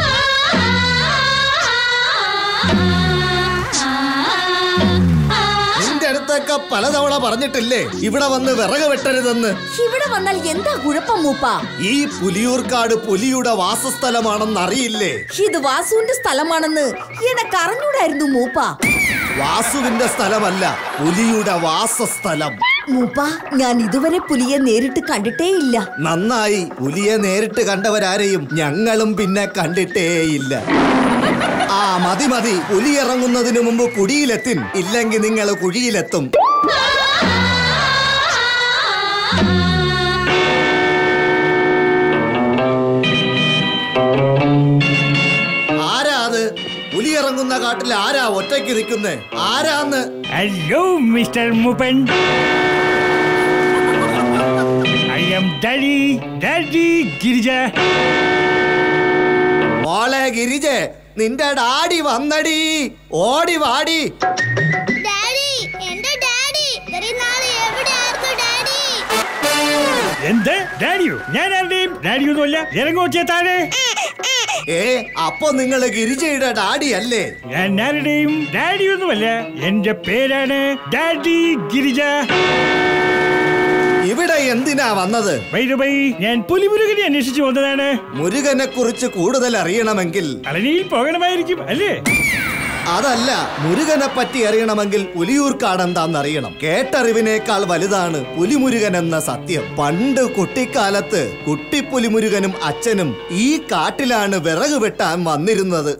നിന്റെ അടുത്തൊക്കെ പലതവണ പറഞ്ഞിട്ടില്ലേ ഇവിടെ വന്ന് വിറക് വെട്ടരുതെന്ന് ഇവിടെ വന്നാൽ എന്താ കുഴപ്പം മൂപ്പ ഈ പുലിയൂർക്കാട് പുലിയുടെ വാസസ്ഥലമാണെന്ന് അറിയില്ലേ ഇത് വാസുവിന്റെ സ്ഥലമാണെന്ന് എനക്ക് അറിഞ്ഞൂടായിരുന്നു മൂപ്പ വാസുവിന്റെ സ്ഥലമല്ല പുലിയുടെ വാസസ്ഥലം മൂപ്പ ഞാൻ ഇതുവരെ പുലിയെ നേരിട്ട് കണ്ടിട്ടേ ഇല്ല നന്നായി പുലിയെ നേരിട്ട് കണ്ടവരാരെയും ഞങ്ങളും പിന്നെ കണ്ടിട്ടേയില്ല ആ മതി മതി പുലി ഇറങ്ങുന്നതിന് മുമ്പ് കുടിയിലെത്തിൻ ഇല്ലെങ്കിൽ നിങ്ങൾ കുഴിയിലെത്തും ആരാ അത് പുലി ഇറങ്ങുന്ന കാട്ടിൽ ആരാ ഒറ്റയ്ക്ക് നിൽക്കുന്നേ ആരാന്ന് ഹലോ മിസ്റ്റർ മൂപ്പൻ I am daddy daddy Girija മോളെ ഗിരിജെ നിന്റെ ഡാഡി വന്നടി ഓടി വാടി ഡാഡി എന്റെ ഡാഡി ഇത്രയും നാൾ എവിടെയായിരുന്നു ഡാഡി എന്ത് ഡാഡിയോ ഞാൻ ആരുടെയും ഡാഡിയൊന്നുമല്ല ഇറങ്ങോട്ടിയ താഴെ ഏ അപ്പൊ നിങ്ങള് ഗിരിജയുടെ ഡാഡി അല്ലേ ഞാൻ ആരുടെയും ഡാഡിയൊന്നുമല്ല എന്റെ പേരാണ് ഡാഡി ഗിരിജ ഇവിടെ എന്തിനാ വന്നത് ബൈ ഞാൻ പുലിമുരുകനെ അന്വേഷിച്ചു വന്നതാണ് മുരുകനെ കുറിച്ച് കൂടുതൽ അറിയണമെങ്കിൽ പളനിയിൽ പോകണമായിരിക്കും അല്ലേ അതല്ല മുരുകനെ പറ്റി അറിയണമെങ്കിൽ പുലിയൂർക്കാട് എന്താണെന്നറിയണം കേട്ടറിവിനേക്കാൾ വലുതാണ് പുലിമുരുകൻ എന്ന സത്യം പണ്ട് കുട്ടിക്കാലത്ത് കുട്ടിപ്പുലിമുരുകനും അച്ഛനും ഈ കാട്ടിലാണ് വിറക് വെട്ടാൻ വന്നിരുന്നത്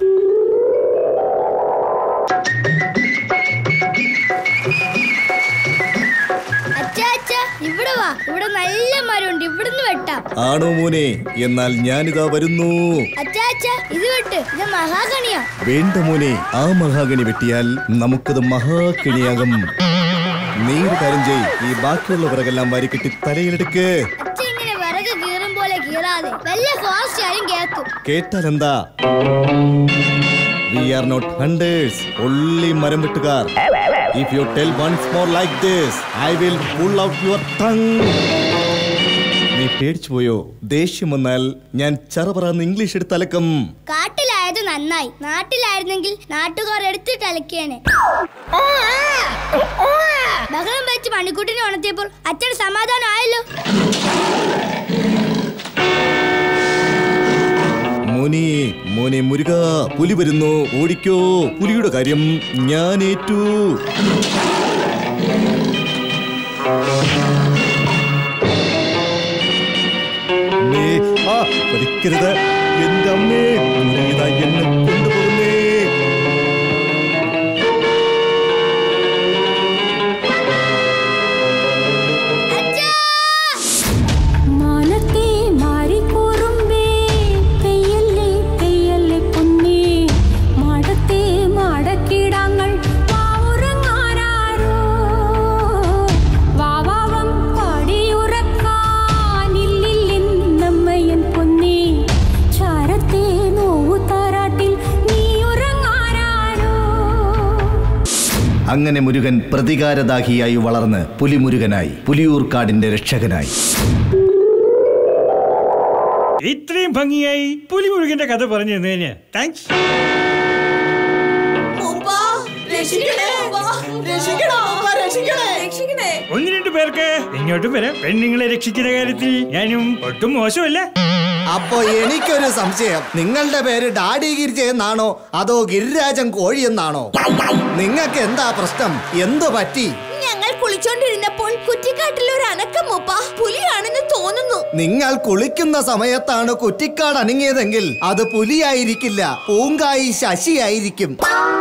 അച്ഛാ അച്ഛാ ഇവിടെ വാ ഇവിടെ നല്ല മരമുണ്ട് ഇവിടുന്ന് വെട്ടാം ആണോ മോനെ എന്നാൽ ഞാനിതാ വരുന്നു അച്ഛാ അച്ഛാ ഇത് വെട്ട് ഇത് മഹാഗണിയാ വേണ്ട മോനെ ആ മഹാഗണി വെട്ടിയാൽ നമുക്കത് മഹാക്കിണിയാകും നീ ഒരു കാര്യം ചെയ് ഈ ബാക്കിയുള്ള വിറകെല്ലാം വാരിക്കെട്ടി തലയിലെടുക്ക് അച്ഛൻ ഇങ്ങനെ വിറക് കീറും പോലെ കീറാതെ വല്ല ഫോറസ്റ്റ് ആരും കേൾക്കും കേട്ടാൽ എന്താ വി ആർ നോട്ട് ഹണ്ടേഴ്സ് ഒള്ളി മരം വെട്ടുകാർ if you tell once more like this I will pull out your tongue നീ പേടിച്ചു പോയോ ദേഷ്യം വന്നാൽ ഞാൻ ചറപറാന്ന് ഇംഗ്ലീഷ് എടുത്ത് അലക്കും കാട്ടിലായത് നന്നായി നാട്ടിലായിരുന്നെങ്കിൽ നാട്ടുകാർ എടുത്തിട്ട് അലക്കിയേനെ ബഹളം വെച്ച് മണിക്കൂട്ടിനെ ഉണർത്തിയപ്പോൾ അച്ഛൻ സമാധാനം ആയല്ലോ മോനെ മോനെ മുരുക പുലി വരുന്നു ഓടിക്കോ പുലിയുടെ കാര്യം ഞാൻ ഏറ്റു അമ്മേ, ആ, പതിക്കരുത് എന്റെ അമ്മേ മുരുകിതാ എന്നെ കൊണ്ടുപോകുന്നേ മാനത്തെ മാറിക്കൂറുമ്പേ പെയ്യല്ലേ പെയ്യല്ലേ പൊന്നേ മാടത്തെ മാടക്കിടാങ്ങൾ വാവുറങ്ങാനാരോ വാവാവം പാടിയുറക്കാനില്ലില്ലെന്നമ്മയൻ പൊന്നേ ചാരത്തെ നോവു താരാട്ടിൽ നീ ഉറങ്ങാനാരോ അങ്ങനെ മുരുകൻ പ്രതികാരദാഹിയായി വളർന്ന് പുലിമുരുകനായി പുലിയൂർക്കാടിന്റെ രക്ഷകനായി ഇത്രയും ഭംഗിയായി പുലിമുരുകന്റെ കഥ പറഞ്ഞു തന്നതിന് താങ്ക്സ് ഒന്ന് രണ്ടു പേർക്ക് ഇങ്ങോട്ടും വരാം പെണ്ണുങ്ങളെ രക്ഷിക്കുന്ന കാര്യത്തിൽ ഞാനും ഒട്ടും മോശമല്ല അപ്പോ എനിക്കൊരു സംശയം നിങ്ങളുടെ പേര് ഡാഡി ഗിരിജ എന്നാണോ അതോ ഗിരിരാജൻ കോഴി എന്നാണോ നിങ്ങൾക്ക് എന്താ പ്രശ്നം എന്തു പറ്റി ഞങ്ങൾ കുളിച്ചോണ്ടിരുന്നപ്പോൾ കുറ്റിക്കാട്ടിൽ ഒരു അനക്കം മൂപ്പ പുലിയാണെന്ന് തോന്നുന്നു നിങ്ങൾ കുളിക്കുന്ന സമയത്താണ് കുറ്റിക്കാട് അനങ്ങിയതെങ്കിൽ അത് പുലിയായിരിക്കില്ല പൂങ്കായി ശശിയായിരിക്കും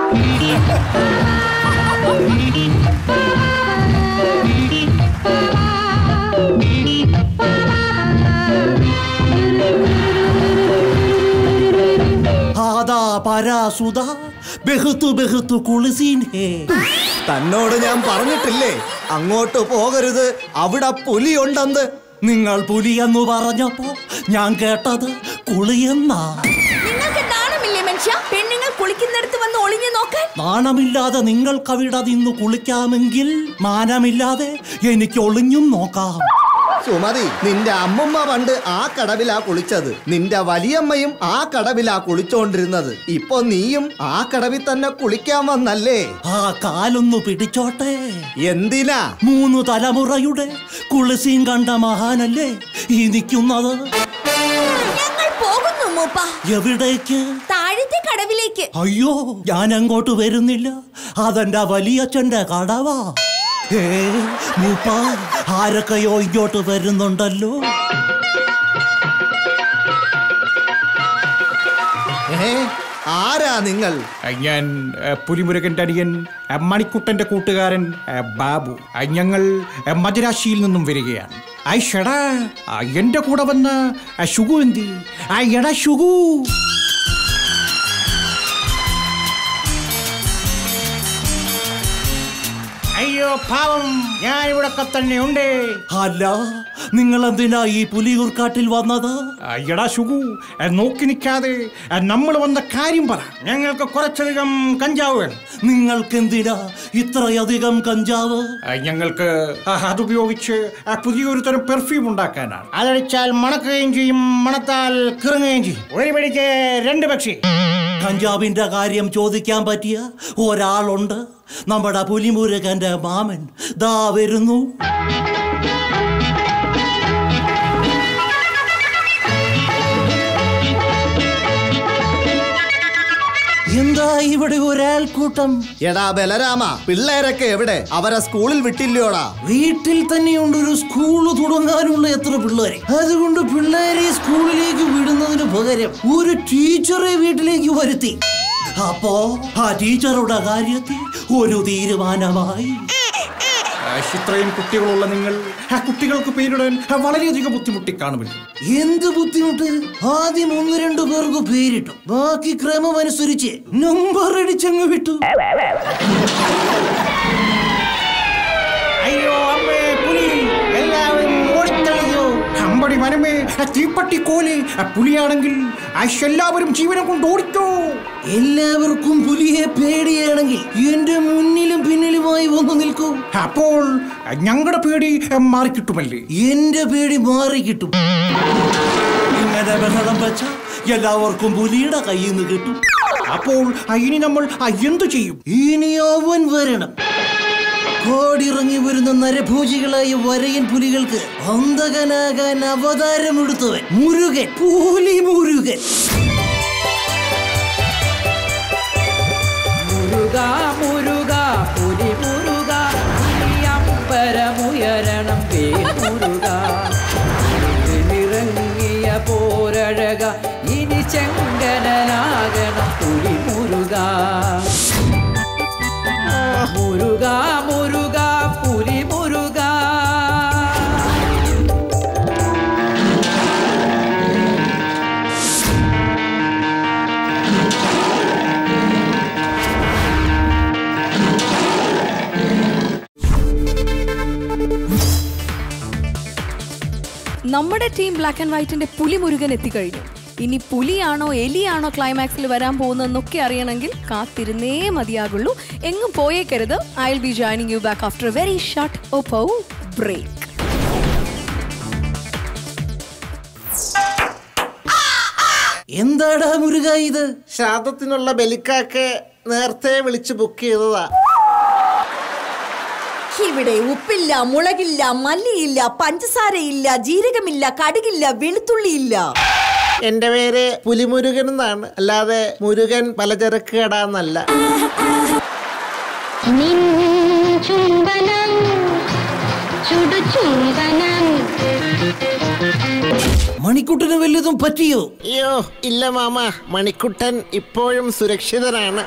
ആദാ പരാസുത ബെഹുത്തു ബെഹുത്തു കുളിസീൻ ഹേ തന്നോട് ഞാൻ പറഞ്ഞിട്ടില്ലേ അങ്ങോട്ട് പോകരുത് അവിടെ പുലിയുണ്ടെന്ന് നിങ്ങൾ പുലിയെന്ന് പറഞ്ഞപ്പോ ഞാൻ കേട്ടത് കുളിയെന്നാ നിങ്ങൾക്ക് നാണമില്ലേ മനുഷ്യ പെണ്ണുങ്ങൾ കുളിക്കുന്നിടത്ത് വന്ന് ഒളിഞ്ഞു നോക്കാൻ നാണമില്ലാതെ നിങ്ങൾക്കവിടെ നിന്ന് കുളിക്കാമെങ്കിൽ മാനമില്ലാതെ എനിക്ക് ഒളിഞ്ഞും നോക്കാം സുമതി നിന്റെ അമ്മമ്മ പണ്ട് ആ കടവിലാ കുളിച്ചത് നിന്റെ വലിയമ്മയും ആ കടവിലാ കുളിച്ചോണ്ടിരുന്നത് ഇപ്പൊ നീയും ആ കടവിൽ തന്നെ കുളിക്കാൻ വന്നല്ലേ ആ കാലൊന്നു പിടിച്ചോട്ടെ എന്തിനാ മൂന്ന് തലമുറയുടെ കുളിസീൻ കണ്ട മഹാനല്ലേ ഈ നിൽക്കുന്നത് ഞങ്ങൾ പോകുന്നു മൂപ്പ എവിടേക്ക് താഴത്തെ കടവിലേക്ക് അയ്യോ ഞാൻ അങ്ങോട്ട് വരുന്നില്ല അതെന്റെ വലിയച്ഛന്റെ കടവാ ഏ മൂപ്പ ആരൊക്കെയോ ഇങ്ങോട്ട് വരുന്നുണ്ടല്ലോ ഏ ആരാ നിങ്ങൾ ഞാൻ ഏ, പുലിമുരുകന്റെ അടിയൻ ഏ, മണിക്കുട്ടന്റെ കൂട്ടുകാരൻ ഏ, ബാബു ആ, ഞങ്ങൾ ഏ, മദിരാശിയിൽ നിന്നും വരികയാണ് ഐ ഷടാ ആ, എന്റെ കൂടെ വന്ന ആ, ഷുഗു എന്തി ആ എടാ ഷുഗു അയ്യോ പാവം ഞാൻ ഇവിടെ തന്നെ ഉണ്ട് അല്ല നിങ്ങൾ എന്തിനാ ഈ പുലിയൂർക്കാട്ടിൽ വന്നത് ആ, എടാ ഷുഗു ഏ, നോക്കി നിൽക്കാതെ നമ്മൾ വന്ന കാര്യം പറ ഞങ്ങൾക്ക് കുറച്ചധികം കഞ്ചാവ് വേണം നിങ്ങൾക്ക് എന്തിനാ ഇത്രയധികം കഞ്ചാവ് ആ, ഞങ്ങൾക്ക് ആ, അതുപയോഗിച്ച് ആ, പുതിയൊരു തരം പെർഫ്യൂം ഉണ്ടാക്കാനാണ് അതടിച്ചാൽ മണക്കുകയും ചെയ്യും മണത്താൽ കിറങ്ങുകയും ചെയ്യും ഒരു പിടിക്ക് രണ്ട് പക്ഷി കഞ്ചാവിന്റെ കാര്യം ചോദിക്കാൻ പറ്റിയ ഒരാളുണ്ട് നമ്മുടെ പുലിമുരുകന്റെ മാമൻ ദാ വരുന്നു എന്താ ഇവിടെ ഒരാൾക്കൂട്ടം എടാ ബലരാമ പിള്ളേരൊക്കെ എവിടെ അവരെ സ്കൂളിൽ വിട്ടില്ലോടാ വീട്ടിൽ തന്നെയുണ്ട് ഒരു സ്കൂൾ തുടങ്ങാനുള്ള എത്ര പിള്ളേരെ അതുകൊണ്ട് പിള്ളേരെ സ്കൂളിലേക്ക് വിടുന്നതിന് പകരം ഒരു ടീച്ചറെ വീട്ടിലേക്ക് വരുത്തി അപ്പോ ആ ടീച്ചറുടെ കാര്യത്തിൽ ഒരു തീരുമാനമായി ആ, ഇത്രയും കുട്ടികളുള്ള നിങ്ങൾ ആ കുട്ടികൾക്ക് പേരിടാൻ ആ, വളരെയധികം ബുദ്ധിമുട്ടി കാണുമല്ലോ എന്ത് ബുദ്ധിമുട്ട് ആദ്യം ഒന്ന് രണ്ടു പേർക്ക് പേരിട്ടു ബാക്കി ക്രമം അനുസരിച്ച് നമ്പർ അടിച്ചങ്ങ് വിട്ടു അയ്യോ അമ്മേ പുലി എല്ലാവരും ഓടിത്തളിയോ അമ്പടി മനമേ ആ തീപ്പട്ടി കോല് ആ പുലിയാണെങ്കിൽ ആ എല്ലാവരും ജീവനം കൊണ്ട് ഓടിക്കോ എല്ലാവർക്കും പുലിയെ പേടിയാണെങ്കിൽ എന്റെ മുന്നിലും പിന്നിലുമായി വന്നു നിൽക്കൂ അപ്പോൾ ഞങ്ങളുടെ പേടി ആ, മാറിക്കിട്ടുമല്ലേ എന്റെ പേടി മാറി കിട്ടും ഇങ്ങനെ ബഹളം വെച്ച എല്ലാവർക്കും പുലിയുടെ കയ്യിൽ നിന്ന് കിട്ടും അപ്പോൾ ആ, ഇനി നമ്മൾ ആ, എന്തു ചെയ്യും ഇനി അവൻ വരണം കോടിറങ്ങി വരുന്ന നരഭോജികളായ വരയൻ പുലികൾക്ക് അന്തകനാകാൻ അവതാരമെടുത്തവൻ മുരുകൻ പുലി മുരുകൻ മുരുക മുരുക പുലി മുരുക അമ്പരമുയരണം വേ മുരുക ഇറങ്ങിയ പോരഴക ഇനി ചെങ്കനാകണം പുലി മുരുക മുരുക മുരുക പുലി മുരുക നമ്മുടെ ടീം ബ്ലാക്ക് ആൻഡ് വൈറ്റിന്റെ പുലി മുരുകൻ എത്തിക്കഴിഞ്ഞു ഇനി പുലിയാണോ എലിയാണോ ക്ലൈമാക്സിൽ വരാൻ പോകുന്നതെന്നൊക്കെ അറിയണമെങ്കിൽ കാത്തിരുന്നേ മതിയാകുള്ളൂ എങ്ങും പോയേക്കരുത് I will be joining you back after very short Oppo break എന്താടാ മുരുക ഇത് ശ്രാദ്ധത്തിനുള്ള ബലിക്കാക്ക് നേരത്തെ വിളിച്ച് ബുക്ക് ചെയ്തതാ ഇവിടെ ഉപ്പില്ല മുളകില്ല മല്ലിയില്ല പഞ്ചസാരയില്ല ജീരകമില്ല കടുകില്ല വെളുത്തുള്ളിയില്ല എന്റെ പേര് പുലിമുരുകൻ എന്നാണ് അല്ലാതെ മുരുകൻ പലചരക്ക് കടാന്നല്ല നിൻ ചുംബനം ചുടു ചുംബനം മണിക്കുട്ടന് വല്ലതും പറ്റിയോ അയ്യോ ഇല്ല മാമ മണിക്കുട്ടൻ ഇപ്പോഴും സുരക്ഷിതനാണ്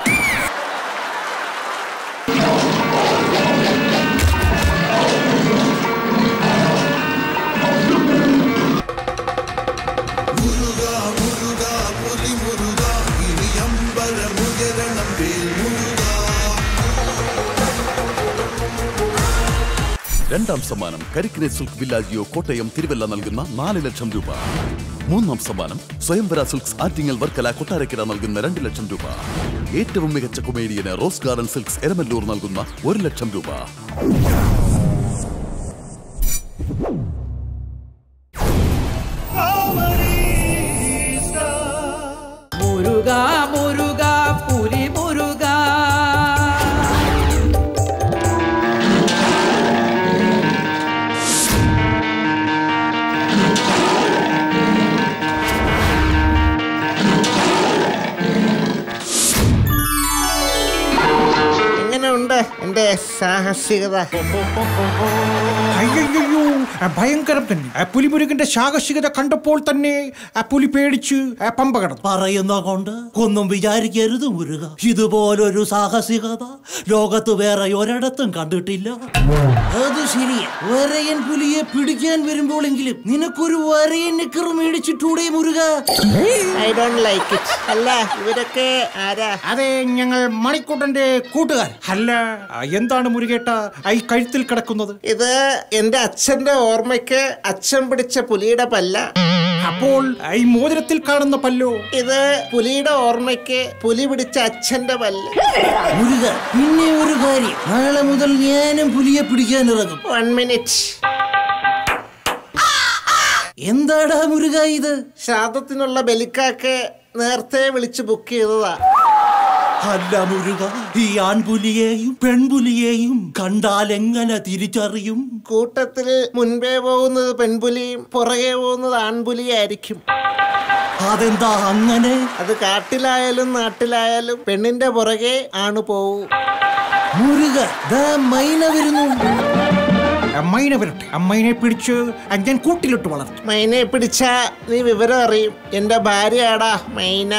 രണ്ടാം സമ്മാനം കരിക്കിനെ സിൽക്ക് വില്ലാജിയോ കോട്ടയം തിരുവല്ല നൽകുന്ന നാല് ലക്ഷം രൂപ മൂന്നാം സമ്മാനം സ്വയംവര സിൽക്സ് ആറ്റിങ്ങൽ വർക്കല കൊട്ടാരക്കര നൽകുന്ന രണ്ട് ലക്ഷം രൂപ ഏറ്റവും മികച്ച കൊമേഡിയന് റോസ് ഗാർഡൻ സിൽക്സ് എരമല്ലൂർ നൽകുന്ന ഒരു ലക്ഷം രൂപ മുരുക മുരുക പുലി മുരുക എങ്ങനെയുണ്ട് എന്റെ സാഹസികത അയ്യോ ഭയങ്കരം തന്നെ ആ പുലിമുരുകന്റെ സാഹസികത കണ്ടപ്പോൾ തന്നെ ആ പുലി പേടിച്ച് ആ പമ്പ കടന്നു പറയുന്ന കൊണ്ട് ഒന്നും വിചാരിക്കരുത് മുരുക ഇതുപോലൊരു സാഹസികത ലോകത്ത് വേറെ ഒരിടത്തും കണ്ടിട്ടില്ല അത് ശരിയാ വരയൻ പുലിയെ പിടിക്കാൻ വരുമ്പോഴെങ്കിലും നിനക്കൊരു വരയൻ നിക്കർ മേടിച്ചിട്ടൂടെ മുരുക ഐ ഡോണ്ട് ലൈക്ക് ഇറ്റ് അല്ല ഇവരൊക്കെ ആരാ അതെ ഞങ്ങൾ മണിക്കൂട്ടന്റെ കൂട്ടുകാർ അല്ല ആ, എന്താണ് മുരുകേട്ട ഈ കഴുത്തിൽ കിടക്കുന്നത് ഇത് എന്റെ അച്ഛന്റെ ഓർമ്മയ്ക്ക് അച്ഛൻ പിടിച്ച പുലിയുടെ പല്ല അപ്പോൾ ഈ മോതിരത്തിൽ കാണുന്ന പല്ലോ ഇത് പുലിയുടെ ഓർമ്മയ്ക്ക് പുലി പിടിച്ച അച്ഛന്റെ പല്ല് മുരുക പിന്നെ ഒരു കാര്യം നാളെ മുതൽ ഞാനും പുലിയെ പിടിക്കാൻ ഇറങ്ങും വൺ മിനിറ്റ് എന്താടാ മുരുക ഇത് ശ്രാദ്ധത്തിനുള്ള ബലിക്കാക്ക് നേരത്തെ വിളിച്ച് ബുക്ക് ചെയ്തതാ അല്ല മുരുക ഈ ആൺപുലിയെയും പെൺപുലിയെയും കണ്ടാൽ എങ്ങനെ തിരിച്ചറിയും കൂട്ടത്തിൽ മുൻപേ പോകുന്നത് പെൺപുലിയും പുറകെ പോകുന്നത് ആൺപുലിയായിരിക്കും അതെന്താ അങ്ങനെ അത് കാട്ടിലായാലും നാട്ടിലായാലും പെണ്ണിന്റെ പുറകെ ആണ് പോവും മുരുക ദാ മൈന വരുന്നു അമ്മയിനെ വരട്ടെ അമ്മയിനെ പിടിച്ച് ഞാൻ കൂട്ടിലിട്ട് വളർത്തും മൈനെ പിടിച്ച നീ വിവരം അറിയും എന്റെ ഭാര്യയാടാ മൈന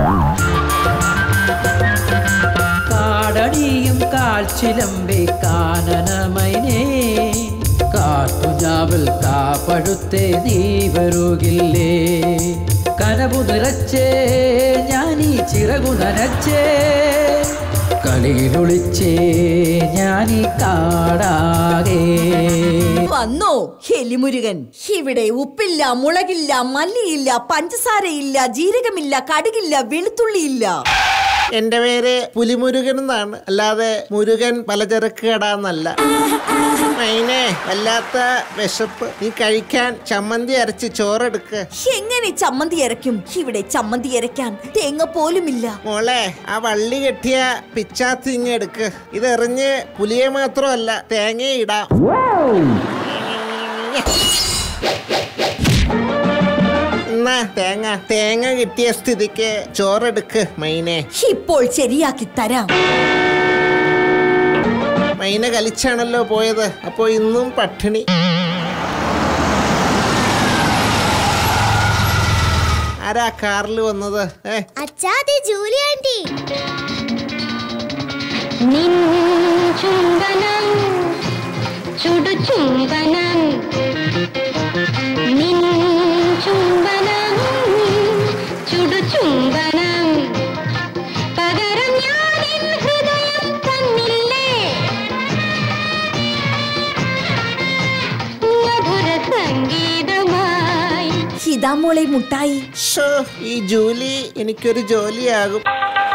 കാടടിയും കാൽച്ചിലമ്പി കാനനമൈനേ കാട്ടുജാവൽ കാപ്പഴുത്തേ നീ വരുകില്ലേ കനവു നിറച്ചേ ഞാനീ ചിറകു നനച്ചേ കളിയിലൊളിച്ചേ ഞാനീ കാടാകേ വന്നോ എലിമുരുകൻ ഇവിടെ ഉപ്പില്ല മുളകില്ല മല്ലിയില്ല പഞ്ചസാരയില്ല ജീരകമില്ല കടുകില്ല വെളുത്തുള്ളിയില്ല എന്റെ പേര് പുലിമുരുകൻ എന്നാണ് അല്ലാതെ മുരുകൻ പലചരക്ക് കടാന്നല്ല മൈനെ വല്ലാത്ത വിശപ്പ് നീ കഴിക്കാൻ ചമ്മന്തി അരച്ച് ചോറെടുക്ക് എങ്ങനെ ചമ്മന്തി അരയ്ക്കും ഇവിടെ ചമ്മന്തി അരയ്ക്കാൻ തേങ്ങ പോലുമില്ല മോളെ ആ വള്ളി കെട്ടിയ പിച്ചാത്തി ഇങ്ങ് എടുക്ക് ഇതെറിഞ്ഞ് പുലിയെ മാത്രമല്ല തേങ്ങ ഇടാം എന്നാ തേങ്ങ തേങ്ങ കിട്ടിയ സ്ഥിതിക്ക് ചോറെടുക്ക് മൈനെ ഇപ്പോൾ ശരിയാക്കി തരാം മൈന കലിച്ചാണല്ലോ പോയത് അപ്പോ ഇന്നും പട്ടിണി ആരാ കാറിൽ വന്നത് ഏ അച്ഛാതെ ജൂലി ആന്റി നിൻ ചുംബനം ചുടു ചുംബനം നിൻ ചുംബനം ചുടു ചുംബനം പകരം ഞാൻ എൻ ഹൃദയം തന്നില്ലേ മധുര സംഗീതമായി ഇതാ മോളെ മുട്ടായി ഷോ ഈ ജോലി എനിക്കൊരു ജോലിയാകും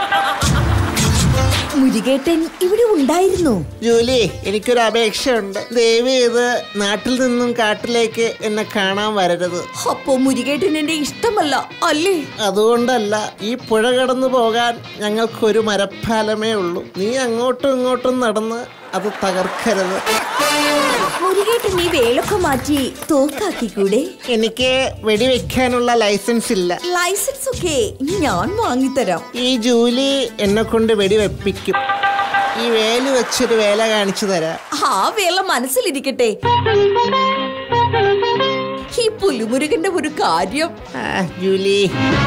മുരുകേട്ടൻ ഇവിടെ ഉണ്ടായിരുന്നു ജോലി എനിക്കൊരു അപേക്ഷയുണ്ട് ദയവ് ചെയ്ത് നാട്ടിൽ നിന്നും കാട്ടിലേക്ക് എന്നെ കാണാൻ വരരുത് അപ്പോ മുരുകേട്ടൻ എന്റെ ഇഷ്ടമല്ല അല്ലേ അതുകൊണ്ടല്ല ഈ പുഴ കടന്നു പോകാൻ ഞങ്ങൾക്കൊരു മരപ്പാലമേ ഉള്ളൂ നീ അങ്ങോട്ടും ഇങ്ങോട്ടും നടന്ന് അത് തകർക്കരുത് മുരുകേട്ടൻ ഈ വേലൊക്കെ മാറ്റി തോക്കാക്കിക്കൂടെ എനിക്ക് വെടിവെക്കാനുള്ള ലൈസൻസ് ഇല്ല ലൈസൻസ് ഒക്കെ ഞാൻ വാങ്ങിത്തരാം ഈ ജോലി എന്നെ കൊണ്ട് വെടിവെപ്പിക്കും ഈ വേല് വെച്ചൊരു വേല കാണിച്ചു തരാം ആ വേല മനസ്സിലിരിക്കട്ടെ ഈ പുലിമുരുകന്റെ ഒരു കാര്യം ജൂലി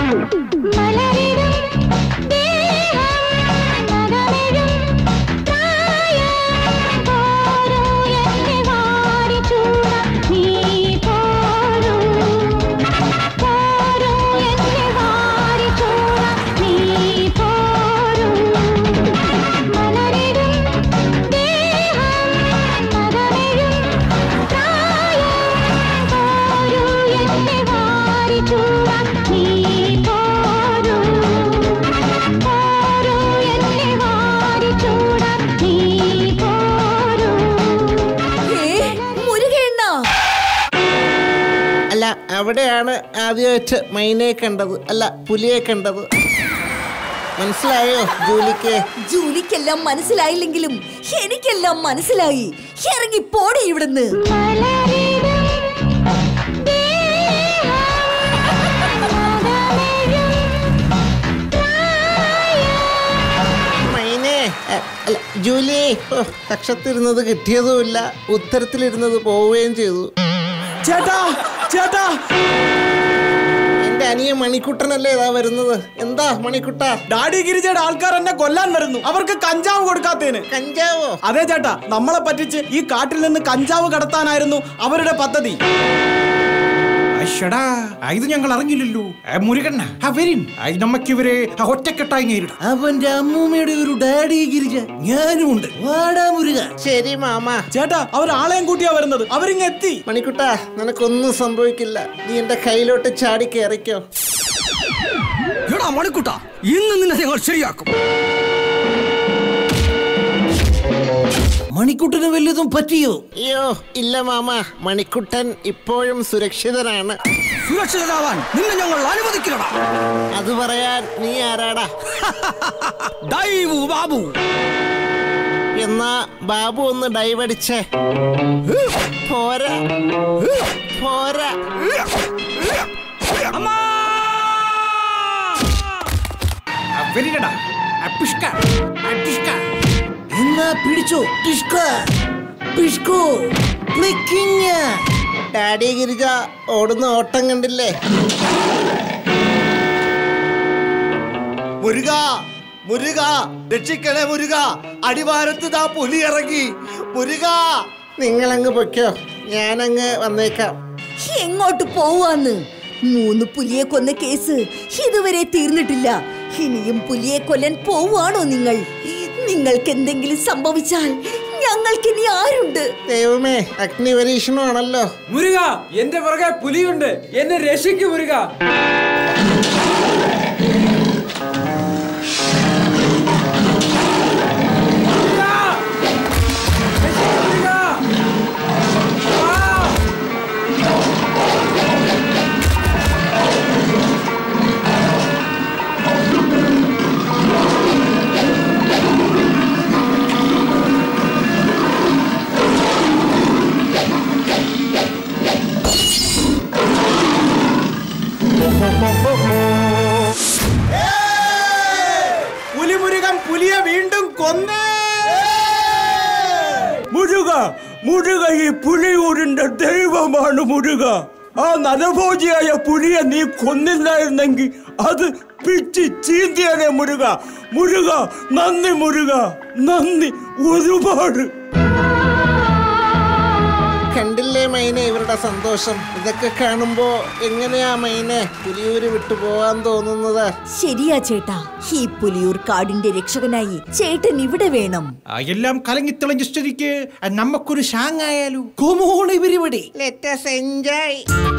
മുരുകണ്ണ അല്ല അവിടെയാണ് ആദ്യമായിട്ട് മൈനയെ കണ്ടത് അല്ല പുലിയെ കണ്ടത് മനസ്സിലായോ ജൂലിക്ക് ജൂലിക്കെല്ലാം മനസ്സിലായില്ലെങ്കിലും എനിക്കെല്ലാം മനസ്സിലായി ഇറങ്ങി പോടി ഇവിടുന്ന് മൈനെ അ, അല്ല ജൂലി ഓ, കക്ഷത്തിരുന്നത് കിട്ടിയതുമില്ല ഉത്തരത്തിലിരുന്നത് പോവുകയും ചെയ്തു ചേട്ടാ ചേട്ടാ എന്റെ അനിയൻ മണിക്കുട്ടനല്ലേ ഇതാ വരുന്നത് എന്താ മണിക്കുട്ട ഡാഡി ഗിരിജയുടെ ആൾക്കാർ എന്നെ കൊല്ലാൻ വരുന്നു അവർക്ക് കഞ്ചാവ് കൊടുക്കാത്തതിന് കഞ്ചാവോ അതെ ചേട്ടാ നമ്മളെ പറ്റിച്ച് ഈ കാട്ടിൽ നിന്ന് കഞ്ചാവ് കടത്താനായിരുന്നു അവരുടെ പദ്ധതി അശ്ശടാ ഇത് ഞങ്ങൾ അറിഞ്ഞില്ലല്ലോ ഏ, മുരുകണ്ണ ആ വരും നമുക്ക് ഇവരെ ആ ഒറ്റക്കെട്ടായി നേരിടും അവന്റെ അമ്മൂമ്മയുടെ ഒരു ഡാഡി ഗിരിജ ഞാനും ഉണ്ട് വാടാ മുരുക ശരി മാമ ചേട്ടാ അവർ ആളെയും കൂട്ടിയാ വരുന്നത് അവരിങ്ങ് എത്തി മണിക്കുട്ട നിനക്കൊന്നും സംഭവിക്കില്ല നീ എന്റെ കയ്യിലോട്ട് ചാടി കയറിക്കോ എടാ മണിക്കുട്ട ഇന്ന് നിന്നെ ഞങ്ങൾ ശരിയാക്കും മണിക്കുട്ടന് വല്ലതും പറ്റിയോ അയ്യോ ഇല്ല മാമ മണിക്കുട്ടൻ ഇപ്പോഴും സുരക്ഷിതനാണ് സുരക്ഷിതരാവാൻ നിന്നെ ഞങ്ങൾ അനുവദിക്കണടാ അത് പറയാൻ നീ ആരാടാ ഡൈവു ബാബു എന്നാ ബാബു ഒന്ന് ഡൈവ് അടിച്ചേ പോരാ പോരാ വെരികടാ പിഷ്ക ടിഷ്ക എന്നാ പിടിച്ചോ ടിഷ്ക പിഷ്കോ പ്ലിക്കിങ് ഡാഡി ഗിരിജ ഓടുന്ന ഓട്ടം കണ്ടില്ലേ മുരുക മുരുക രക്ഷിക്കണേ മുരുക അടിവാരത്ത് ദാ പുലി ഇറങ്ങി മുരുക നിങ്ങളങ്ങ് പൊയ്ക്കോ ഞാനങ്ങ് വന്നേക്കാം എങ്ങോട്ട് പോവാന്ന് മൂന്ന് പുലിയെ കൊന്ന കേസ് ഇതുവരെ തീർന്നിട്ടില്ല ഇനിയും പുലിയെ കൊല്ലാൻ പോവാണോ നിങ്ങൾ നിങ്ങൾക്ക് എന്തെങ്കിലും സംഭവിച്ചാൽ ഞങ്ങൾക്ക് ഇനി ആരുണ്ട് ദൈവമേ അഗ്നിപരീക്ഷണമാണല്ലോ മുരുക എന്റെ പുറകെ പുലിയുണ്ട് എന്നെ രക്ഷിക്കു മുരുക പുലിമുരുകൻ പുലിയെ വീണ്ടും കൊന്നേ മുരുക മുരുക ഈ പുലിയൂരിന്റെ ദൈവമാണ് മുരുക ആ നരഭോജിയായ പുലിയെ നീ കൊന്നില്ലായിരുന്നെങ്കിൽ അത് പിച്ച് ചീന്തിയനെ മുരുക മുരുക നന്ദി മുരുക നന്ദി ഒരുപാട് കണ്ടില്ലേ മൈനെ ഇവരുടെ സന്തോഷം ഇതൊക്കെ കാണുമ്പോ എങ്ങനെയാ മൈനെ പുലിയൂര് വിട്ടു പോവാൻ തോന്നുന്നത് ശരിയാ ചേട്ടാ ഈ പുലിയൂർ കാടിന്റെ രക്ഷകനായി ചേട്ടൻ ഇവിടെ വേണം ആ, എല്ലാം കലങ്ങിത്തിളഞ്ഞ സ്ഥിതിക്ക് നമുക്കൊരു ഷാങ്ങായാലോ കൊമോണ പരിപാടി ലെറ്റസ് എൻജോയ്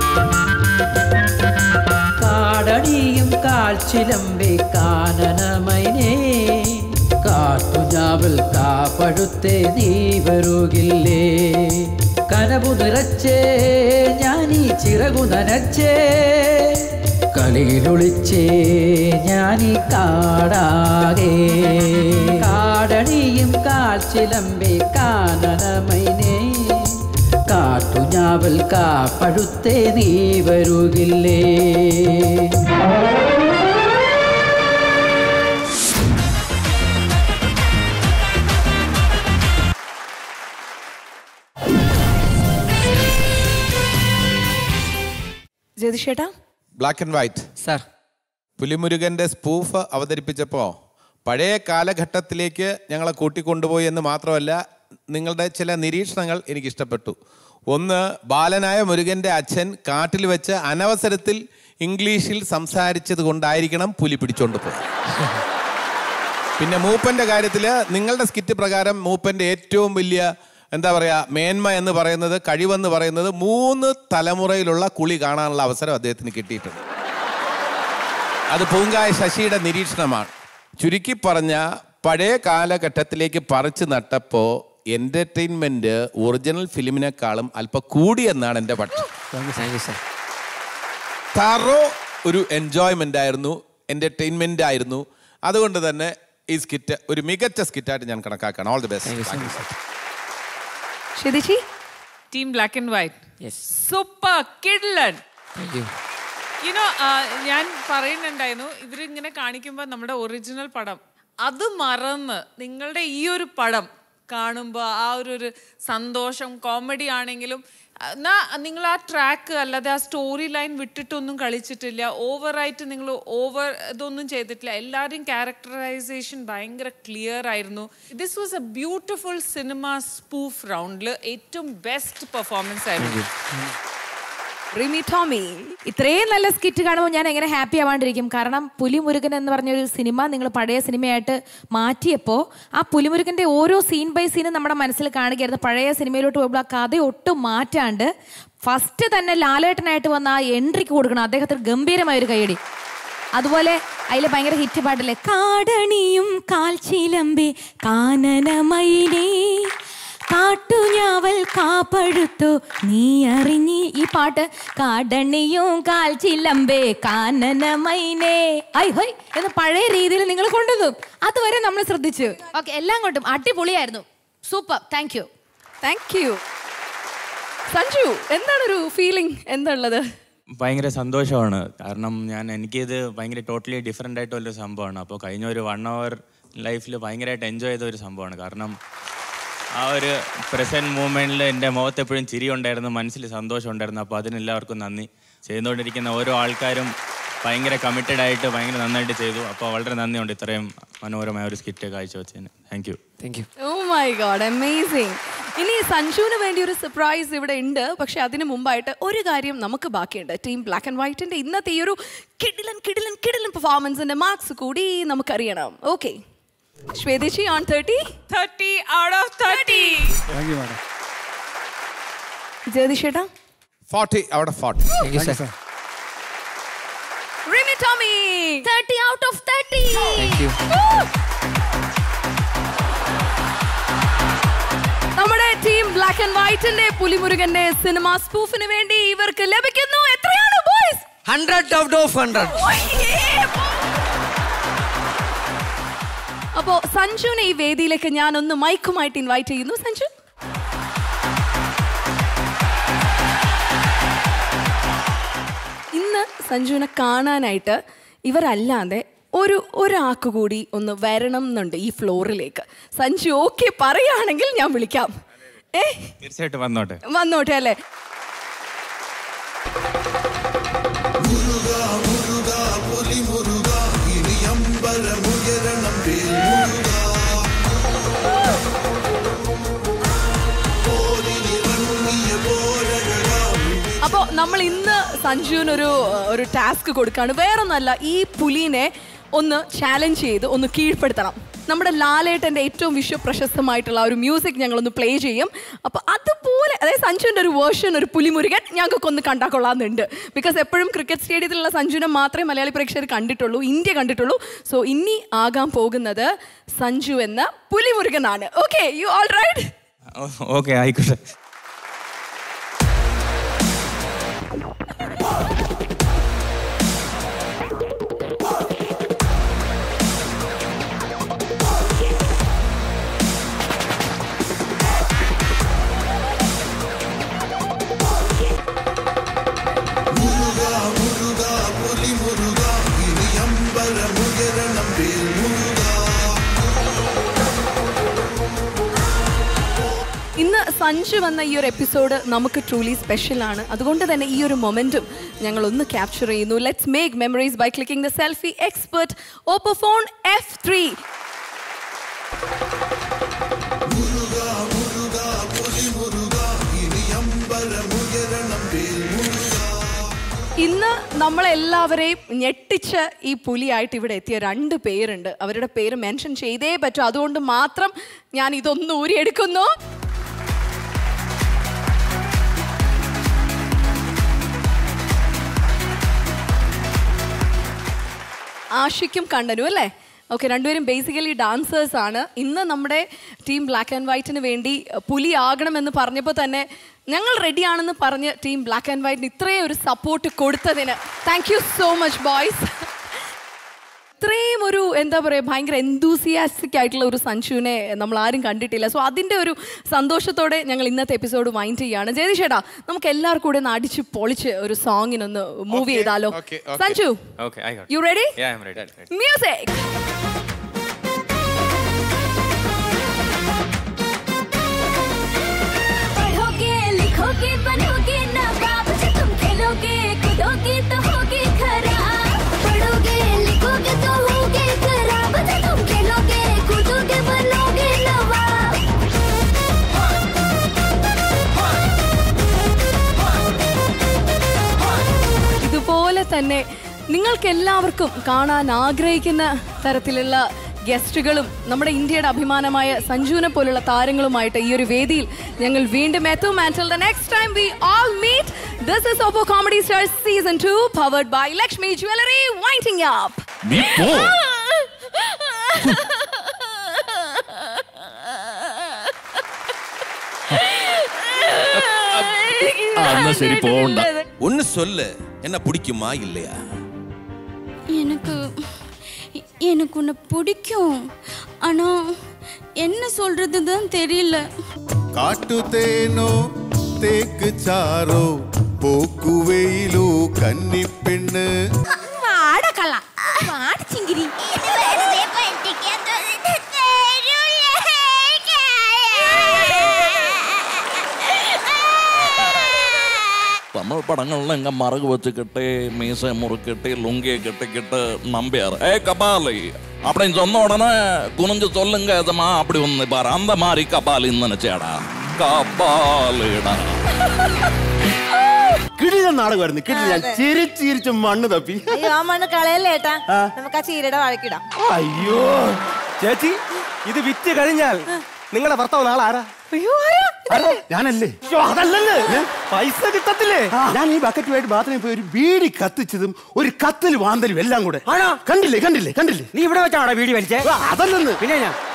കാടടിയും കാൽച്ചിലമ്പെ കാനനമൈനേ കാട്ടുജാവൽ കാപ്പഴുത്തെ നീ വരുകില്ലേ കനവു നിറച്ചേ ഞാനീ ചിറകു നനച്ചേ കളിയിലൊളിച്ചേ ഞാനീ കാടാകെ കാടടിയും കാൽച്ചിലമ്പെ കാനനമൈനേ കാട്ടുഞാവൽ കാപ്പഴുത്തേ നീ വരുകില്ലേ ജ്യോതിഷേട്ടാ ബ്ലാക്ക് ആൻഡ് വൈറ്റ് സാർ പുലിമുരുകന്റെ സ്പൂഫ് അവതരിപ്പിച്ചപ്പോൾ പഴയ കാലഘട്ടത്തിലേക്ക് ഞങ്ങളെ കൂട്ടിക്കൊണ്ടുപോയി എന്ന് മാത്രമല്ല നിങ്ങളുടെ ചില നിരീക്ഷണങ്ങൾ എനിക്ക് ഇഷ്ടപ്പെട്ടു ഒന്ന് ബാലനായ മുരുകന്റെ അച്ഛൻ കാട്ടിൽ വെച്ച് അനവസരത്തിൽ ഇംഗ്ലീഷിൽ സംസാരിച്ചത് കൊണ്ടായിരിക്കണം പുലി പിടിച്ചോണ്ട് പോയത് പിന്നെ മൂപ്പന്റെ കാര്യത്തിൽ നിങ്ങളുടെ സ്കിറ്റ് പ്രകാരം മൂപ്പന്റെ ഏറ്റവും വലിയ എന്താ പറയാ മേന്മ എന്ന് പറയുന്നത് കഴിവെന്ന് പറയുന്നത് മൂന്ന് തലമുറയിലുള്ള കുളി കാണാനുള്ള അവസരം അദ്ദേഹത്തിന് കിട്ടിയിട്ടുണ്ട് അത് പൂങ്കായ ശശിയുടെ നിരീക്ഷണമാണ് ചുരുക്കി പറഞ്ഞ പഴയ കാലഘട്ടത്തിലേക്ക് പറിച്ചു നട്ടപ്പോൾ എൻ്റർടൈൻമെൻറ്റ് ഒറിജിനൽ ഫിലിമിനേക്കാളും അല്പം കൂടിയെന്നാണ് എൻ്റെ പക്ഷം താങ്ക് യു സാർ തറോ ഒരു എൻജോയ്മെൻ്റ് ആയിരുന്നു എൻ്റർടൈൻമെൻ്റ് ആയിരുന്നു അതുകൊണ്ട് തന്നെ ഈ സ്കിറ്റ് ഒരു മികച്ച സ്കിറ്റായിട്ട് ഞാൻ കണക്കാക്കണം ഓൾ ദി ബെസ്റ്റ് ഷിതിച്ചി team black and white yes super കിഡ്ലൻ താങ്ക് യു യുനോ ഞാൻ പറയുന്നുണ്ടായിരുന്നു ഇവരിങ്ങനെ കാണിക്കുമ്പോൾ നമ്മുടെ ഒറിജിനൽ പടം അത് മറന്ന് നിങ്ങളുടെ ഈ ഒരു പടം കാണുമ്പോൾ ആ ഒരു ഒരു സന്തോഷം കോമഡി ആണെങ്കിലും എന്നാ നിങ്ങൾ ആ ട്രാക്ക് അല്ലാതെ ആ സ്റ്റോറി ലൈൻ വിട്ടിട്ടൊന്നും കളിച്ചിട്ടില്ല ഓവറായിട്ട് നിങ്ങൾ ഓവർ ഇതൊന്നും ചെയ്തിട്ടില്ല എല്ലാവരുടെയും ക്യാരക്ടറൈസേഷൻ ഭയങ്കര ക്ലിയർ ആയിരുന്നു this was a beautiful cinema spoof റൗണ്ടിൽ ഏറ്റവും ബെസ്റ്റ് പെർഫോമൻസ് ആയിരുന്നു റിമി ടോമി ഇത്രയും നല്ല സ്കിറ്റ് കാണുമ്പോൾ ഞാൻ എങ്ങനെ ഹാപ്പി ആവാണ്ടിരിക്കും കാരണം പുലിമുരുകൻ എന്ന് പറഞ്ഞൊരു സിനിമ നിങ്ങൾ പഴയ സിനിമയായിട്ട് മാറ്റിയപ്പോൾ ആ പുലിമുരുകൻ്റെ ഓരോ സീൻ ബൈ സീനും നമ്മുടെ മനസ്സിൽ കാണുകയായിരുന്നു പഴയ സിനിമയിലോട്ട് പോകുമ്പോൾ ആ കഥ ഒട്ടും മാറ്റാണ്ട് ഫസ്റ്റ് തന്നെ ലാലേട്ടനായിട്ട് വന്ന ആ എൻട്രിക്ക് കൊടുക്കണം അദ്ദേഹത്തിന് ഗംഭീരമായ ഒരു കൈയടി അതുപോലെ അതിൽ ഭയങ്കര ഹിറ്റ് പാട്ടല്ലേ കാടണിയും കാൽച്ചിലമ്പി കാനനമയിലേ കാട്ടുഞാവൽ കാപ്പഴുത്തു നീ അറിഞ്ഞി ഈ പാട്ട് കാടണിയും കാൽച്ചിലമ്പേ കാനനമൈനേ ഐ ഹൊയ് എന്ന് പഴയ രീതിയിൽ നിങ്ങൾ കൊണ്ടുവന്നു അതുവരെ നമ്മൾ ശ്രദ്ധിച്ചു ഓക്കെ എല്ലാം കൊണ്ടും അടിപൊളിയായിരുന്നു super thank you thank you Sanju എന്താണ് ഒരു ഫീലിംഗ് എന്താണുള്ളത് ഭയങ്കര സന്തോഷമാണ് കാരണം ഞാൻ എനിക്കിത് ഭയങ്കര ടോട്ടലി ഡിഫറെൻ്റ് ആയിട്ടുള്ളൊരു സംഭവമാണ് അപ്പോൾ കഴിഞ്ഞ ഒരു വൺ അവർ ലൈഫിൽ ഭയങ്കരമായിട്ട് എൻജോയ് ചെയ്ത ഒരു സംഭവമാണ് കാരണം ആ ഒരു പ്രസൻറ്റ് മൂമെൻറ്റിൽ എൻ്റെ മുഖത്ത് എപ്പോഴും ചിരി ഉണ്ടായിരുന്നു മനസ്സിൽ സന്തോഷം ഉണ്ടായിരുന്നു അപ്പോൾ അതിനെല്ലാവർക്കും നന്ദി ചെയ്തുകൊണ്ടിരിക്കുന്ന ഓരോ ആൾക്കാരും ഭയങ്കര കമ്മിറ്റഡ് ആയിട്ട് ഭയങ്കര നന്നായിട്ട് ചെയ്തു അപ്പോൾ വളരെ നന്ദിയുണ്ട് ഇത്രയും മനോഹരമായ ഒരു സ്കിറ്റ് കാഴ്ചവെച്ചതിന് thank you thank you oh my god amazing ഇനി സഞ്ജുവിന് വേണ്ടി ഒരു സർപ്രൈസ് ഇവിടെ ഉണ്ട് പക്ഷെ അതിന് മുമ്പായിട്ട് ഒരു കാര്യം നമുക്ക് ബാക്കിയുണ്ട് ടീം ബ്ലാക്ക് ആൻഡ് വൈറ്റിന്റെ ഇന്നത്തെ ഈ ഒരു കിടിലൻ കിടിലൻ കിടിലൻ പെർഫോമൻസിന്റെ മാർക്സ് കൂടി നമുക്കറിയണം ഓക്കെ ശ്വേതേച്ചി on thirty thirty out of thirty thank you madam ജ്യോതിഷേട്ടാ ഫോർട്ടി അവിടെ forty thank you sir Rimi Tomy thirty out of thirty thank you നമ്മുടെ ടീം ബ്ലാക്ക് ആൻഡ് വൈറ്റിന്റെ പുലിമുരുകന്റെ സിനിമ സ്പൂഫിന് വേണ്ടി ഇവർക്ക് ലഭിക്കുന്നു എത്രയാണ് boys hundred out of hundred അപ്പോ സഞ്ജുവിനെ ഈ വേദിയിലേക്ക് ഞാൻ ഒന്ന് മൈക്കുമായിട്ട് ഇൻവൈറ്റ് ചെയ്യുന്നു സഞ്ജു ഇന്ന് സഞ്ജുവിനെ കാണാനായിട്ട് ഇവരല്ലാതെ ഒരു ഒരാൾക്ക് കൂടി ഒന്ന് വരണം എന്നുണ്ട് ഈ ഫ്ലോറിലേക്ക് സഞ്ജു ഓക്കെ പറയുകയാണെങ്കിൽ ഞാൻ വിളിക്കാം ഏ തീർച്ചയായിട്ടും വന്നോട്ടെ വന്നോട്ടെ അല്ലേ അപ്പോ നമ്മൾ ഇന്ന് സഞ്ജുവിനൊരു ഒരു ടാസ്ക് കൊടുക്കാണ് വേറൊന്നല്ല ഈ പുലിനെ ഒന്ന് ചാലഞ്ച് ചെയ്ത് ഒന്ന് കീഴ്പ്പെടുത്തണം നമ്മുടെ ലാലേട്ടൻ്റെ ഏറ്റവും വിശ്വപ്രശസ്തമായിട്ടുള്ള ആ ഒരു മ്യൂസിക് ഞങ്ങളൊന്ന് പ്ലേ ചെയ്യും അപ്പോൾ അതുപോലെ അതായത് സഞ്ജുവിൻ്റെ ഒരു വേർഷൻ ഒരു പുലിമുരുകൻ ഞങ്ങൾക്ക് ഒന്ന് കണ്ടാൽ കൊള്ളാമെന്നുണ്ട് ബിക്കോസ് എപ്പോഴും ക്രിക്കറ്റ് സ്റ്റേഡിയത്തിലുള്ള സഞ്ജുവിനെ മാത്രമേ മലയാളി പ്രേക്ഷകർ കണ്ടിട്ടുള്ളൂ ഇന്ത്യ കണ്ടിട്ടുള്ളൂ സോ ഇനി ആകാൻ പോകുന്നത് സഞ്ജു എന്ന പുലിമുരുകനാണ് okay you all right okay ആയിക്കോട്ടെ ഇന്ന് സഞ്ജു വന്ന ഈ ഒരു എപ്പിസോഡ് നമുക്ക് ട്രൂലി സ്പെഷ്യൽ ആണ് അതുകൊണ്ട് തന്നെ ഈ ഒരു മൊമെന്റും ഞങ്ങൾ ഒന്ന് ക്യാപ്ചർ ചെയ്യുന്നു let's make memories by clicking the selfie expert Oppo phone F three ഇന്ന് നമ്മളെല്ലാവരെയും ഞെട്ടിച്ച് ഈ പുലിയായിട്ട് ഇവിടെ എത്തിയ രണ്ട് പേരുണ്ട് അവരുടെ പേര് മെൻഷൻ ചെയ്തേ പറ്റൂ അതുകൊണ്ട് മാത്രം ഞാൻ ഇതൊന്ന് ഊരിയെടുക്കുന്നു ആഷിക്കും കണ്ടനും അല്ലേ ഓക്കെ രണ്ടുപേരും ബേസിക്കലി ഡാൻസേഴ്സ് ആണ് ഇന്ന് നമ്മുടെ ടീം ബ്ലാക്ക് ആൻഡ് വൈറ്റിന് വേണ്ടി പുലി ആകണമെന്ന് പറഞ്ഞപ്പോൾ തന്നെ ഞങ്ങൾ റെഡിയാണെന്ന് പറഞ്ഞ് ടീം ബ്ലാക്ക് ആൻഡ് വൈറ്റിന് ഇത്രയും ഒരു സപ്പോർട്ട് കൊടുത്തതിന് thank you so much boys ഇത്രയും ഒരു എന്താ പറയുക ഭയങ്കര എന്തൂസിയാസ്റ്റിക് ആയിട്ടുള്ള ഒരു സഞ്ജുവിനെ നമ്മൾ ആരും കണ്ടിട്ടില്ല സോ അതിൻ്റെ ഒരു സന്തോഷത്തോടെ ഞങ്ങൾ ഇന്നത്തെ എപ്പിസോഡ് വൈൻഡ് ചെയ്യാണ് ജയതിഷേടാ നമുക്ക് എല്ലാവർക്കും കൂടെ ഒന്ന് അടിച്ച് പൊളിച്ച് ഒരു സോങ്ങിനൊന്ന് മൂവ് ചെയ്താലോ okay, okay. സഞ്ജു Okay, ആയിക്കോട്ടെ. You ready? Yeah, I'm ready. ready. Music पढ़ोगे लिखोगे बनोगे नवाब जब तुम खेलोगे कूदोगे तो होगे खराब पढ़ोगे लिखोगे तो होगे खराब जब तुम खेलोगे कूदोगे बनोगे नवाब ഇതുപോലെ തന്നെ നിങ്ങൾക്ക് എല്ലാവർക്കും കാണാൻ ആഗ്രഹിക്കുന്ന തരത്തിലുള്ള ഗസ്റ്റുകളും നമ്മുടെ ഇന്ത്യയുടെ അഭിമാനമായ സഞ്ജുവിനെ പോലുള്ള താരങ്ങളുമായിട്ട് ഈ ഒരു വേദിയിൽ ഞങ്ങൾ വീണ്ടും എത്തും and the next time we all meet this is Oppo comedy star season two powered by Lakshmi jewellery winding up നീ പോ ആ, എന്നാ ശരി പോവണ്ട ഒന്ന് சொல்லு என்ன பிடிக்குமா இல்லையா எனக்கு எனக்கு உன்னை பிடிக்கும் ஆனா என்ன சொல்றது தான் தெரியல കാട്ടുതേനോ തേക്ക് ചാറോ പോക്കുവെയിലോ കന്നിപ്പെണ്ണ് പാടക്കള്ള പാടിച്ചിങ്കിരി தமிழ் படங்கள்ல எங்க மரகு வச்சுக்கிட்டு மீசை முறுக்கிட்டு லுங்கியை கட்டிக்கிட்டு நம்பியார் ஏ கபாலி அப்படின்னு சொன்ன உடனே குனிஞ்சு சொல்லுங்க எதமா அப்படி ஒண்ணு பாரு அந்த மாதிரி கபாலின்னு நினைச்சேடா കപാലിടാ കിടിലൻ നാടകമായിരുന്നു കിടിലൻ ഞാൻ ചിരിച്ച് ചിരിച്ച് മണ്ണ് തപ്പി അയ്യോ ആ മണ്ണ് കളയല്ലേ ഏട്ടാ നമുക്ക് ആ ചീരയുടെ വഴക്കിടാം അയ്യോ ചേച്ചി ഇത് വിറ്റ് കഴിഞ്ഞാൽ നിങ്ങളുടെ ഭർത്താവ് നാളെ ആരാ അയ്യോ ആരാ? ആരാ? ഞാനല്ലേ അയ്യോ, അതല്ലെന്ന് പൈസ കിട്ടത്തില്ലേ ഞാൻ ഈ ബക്കറ്റുമായിട്ട് ബാത്റൂമിൽ പോയി ഒരു ബീഡി കത്തിച്ചതും ഒരു കത്തലും വാന്തലും എല്ലാം കൂടെ ആണോ കണ്ടില്ലേ കണ്ടില്ലേ കണ്ടില്ലേ നീ ഇവിടെ വെച്ചാണോ വീടി വലിച്ചേ അതല്ലെന്ന് പിന്നെ ഞാൻ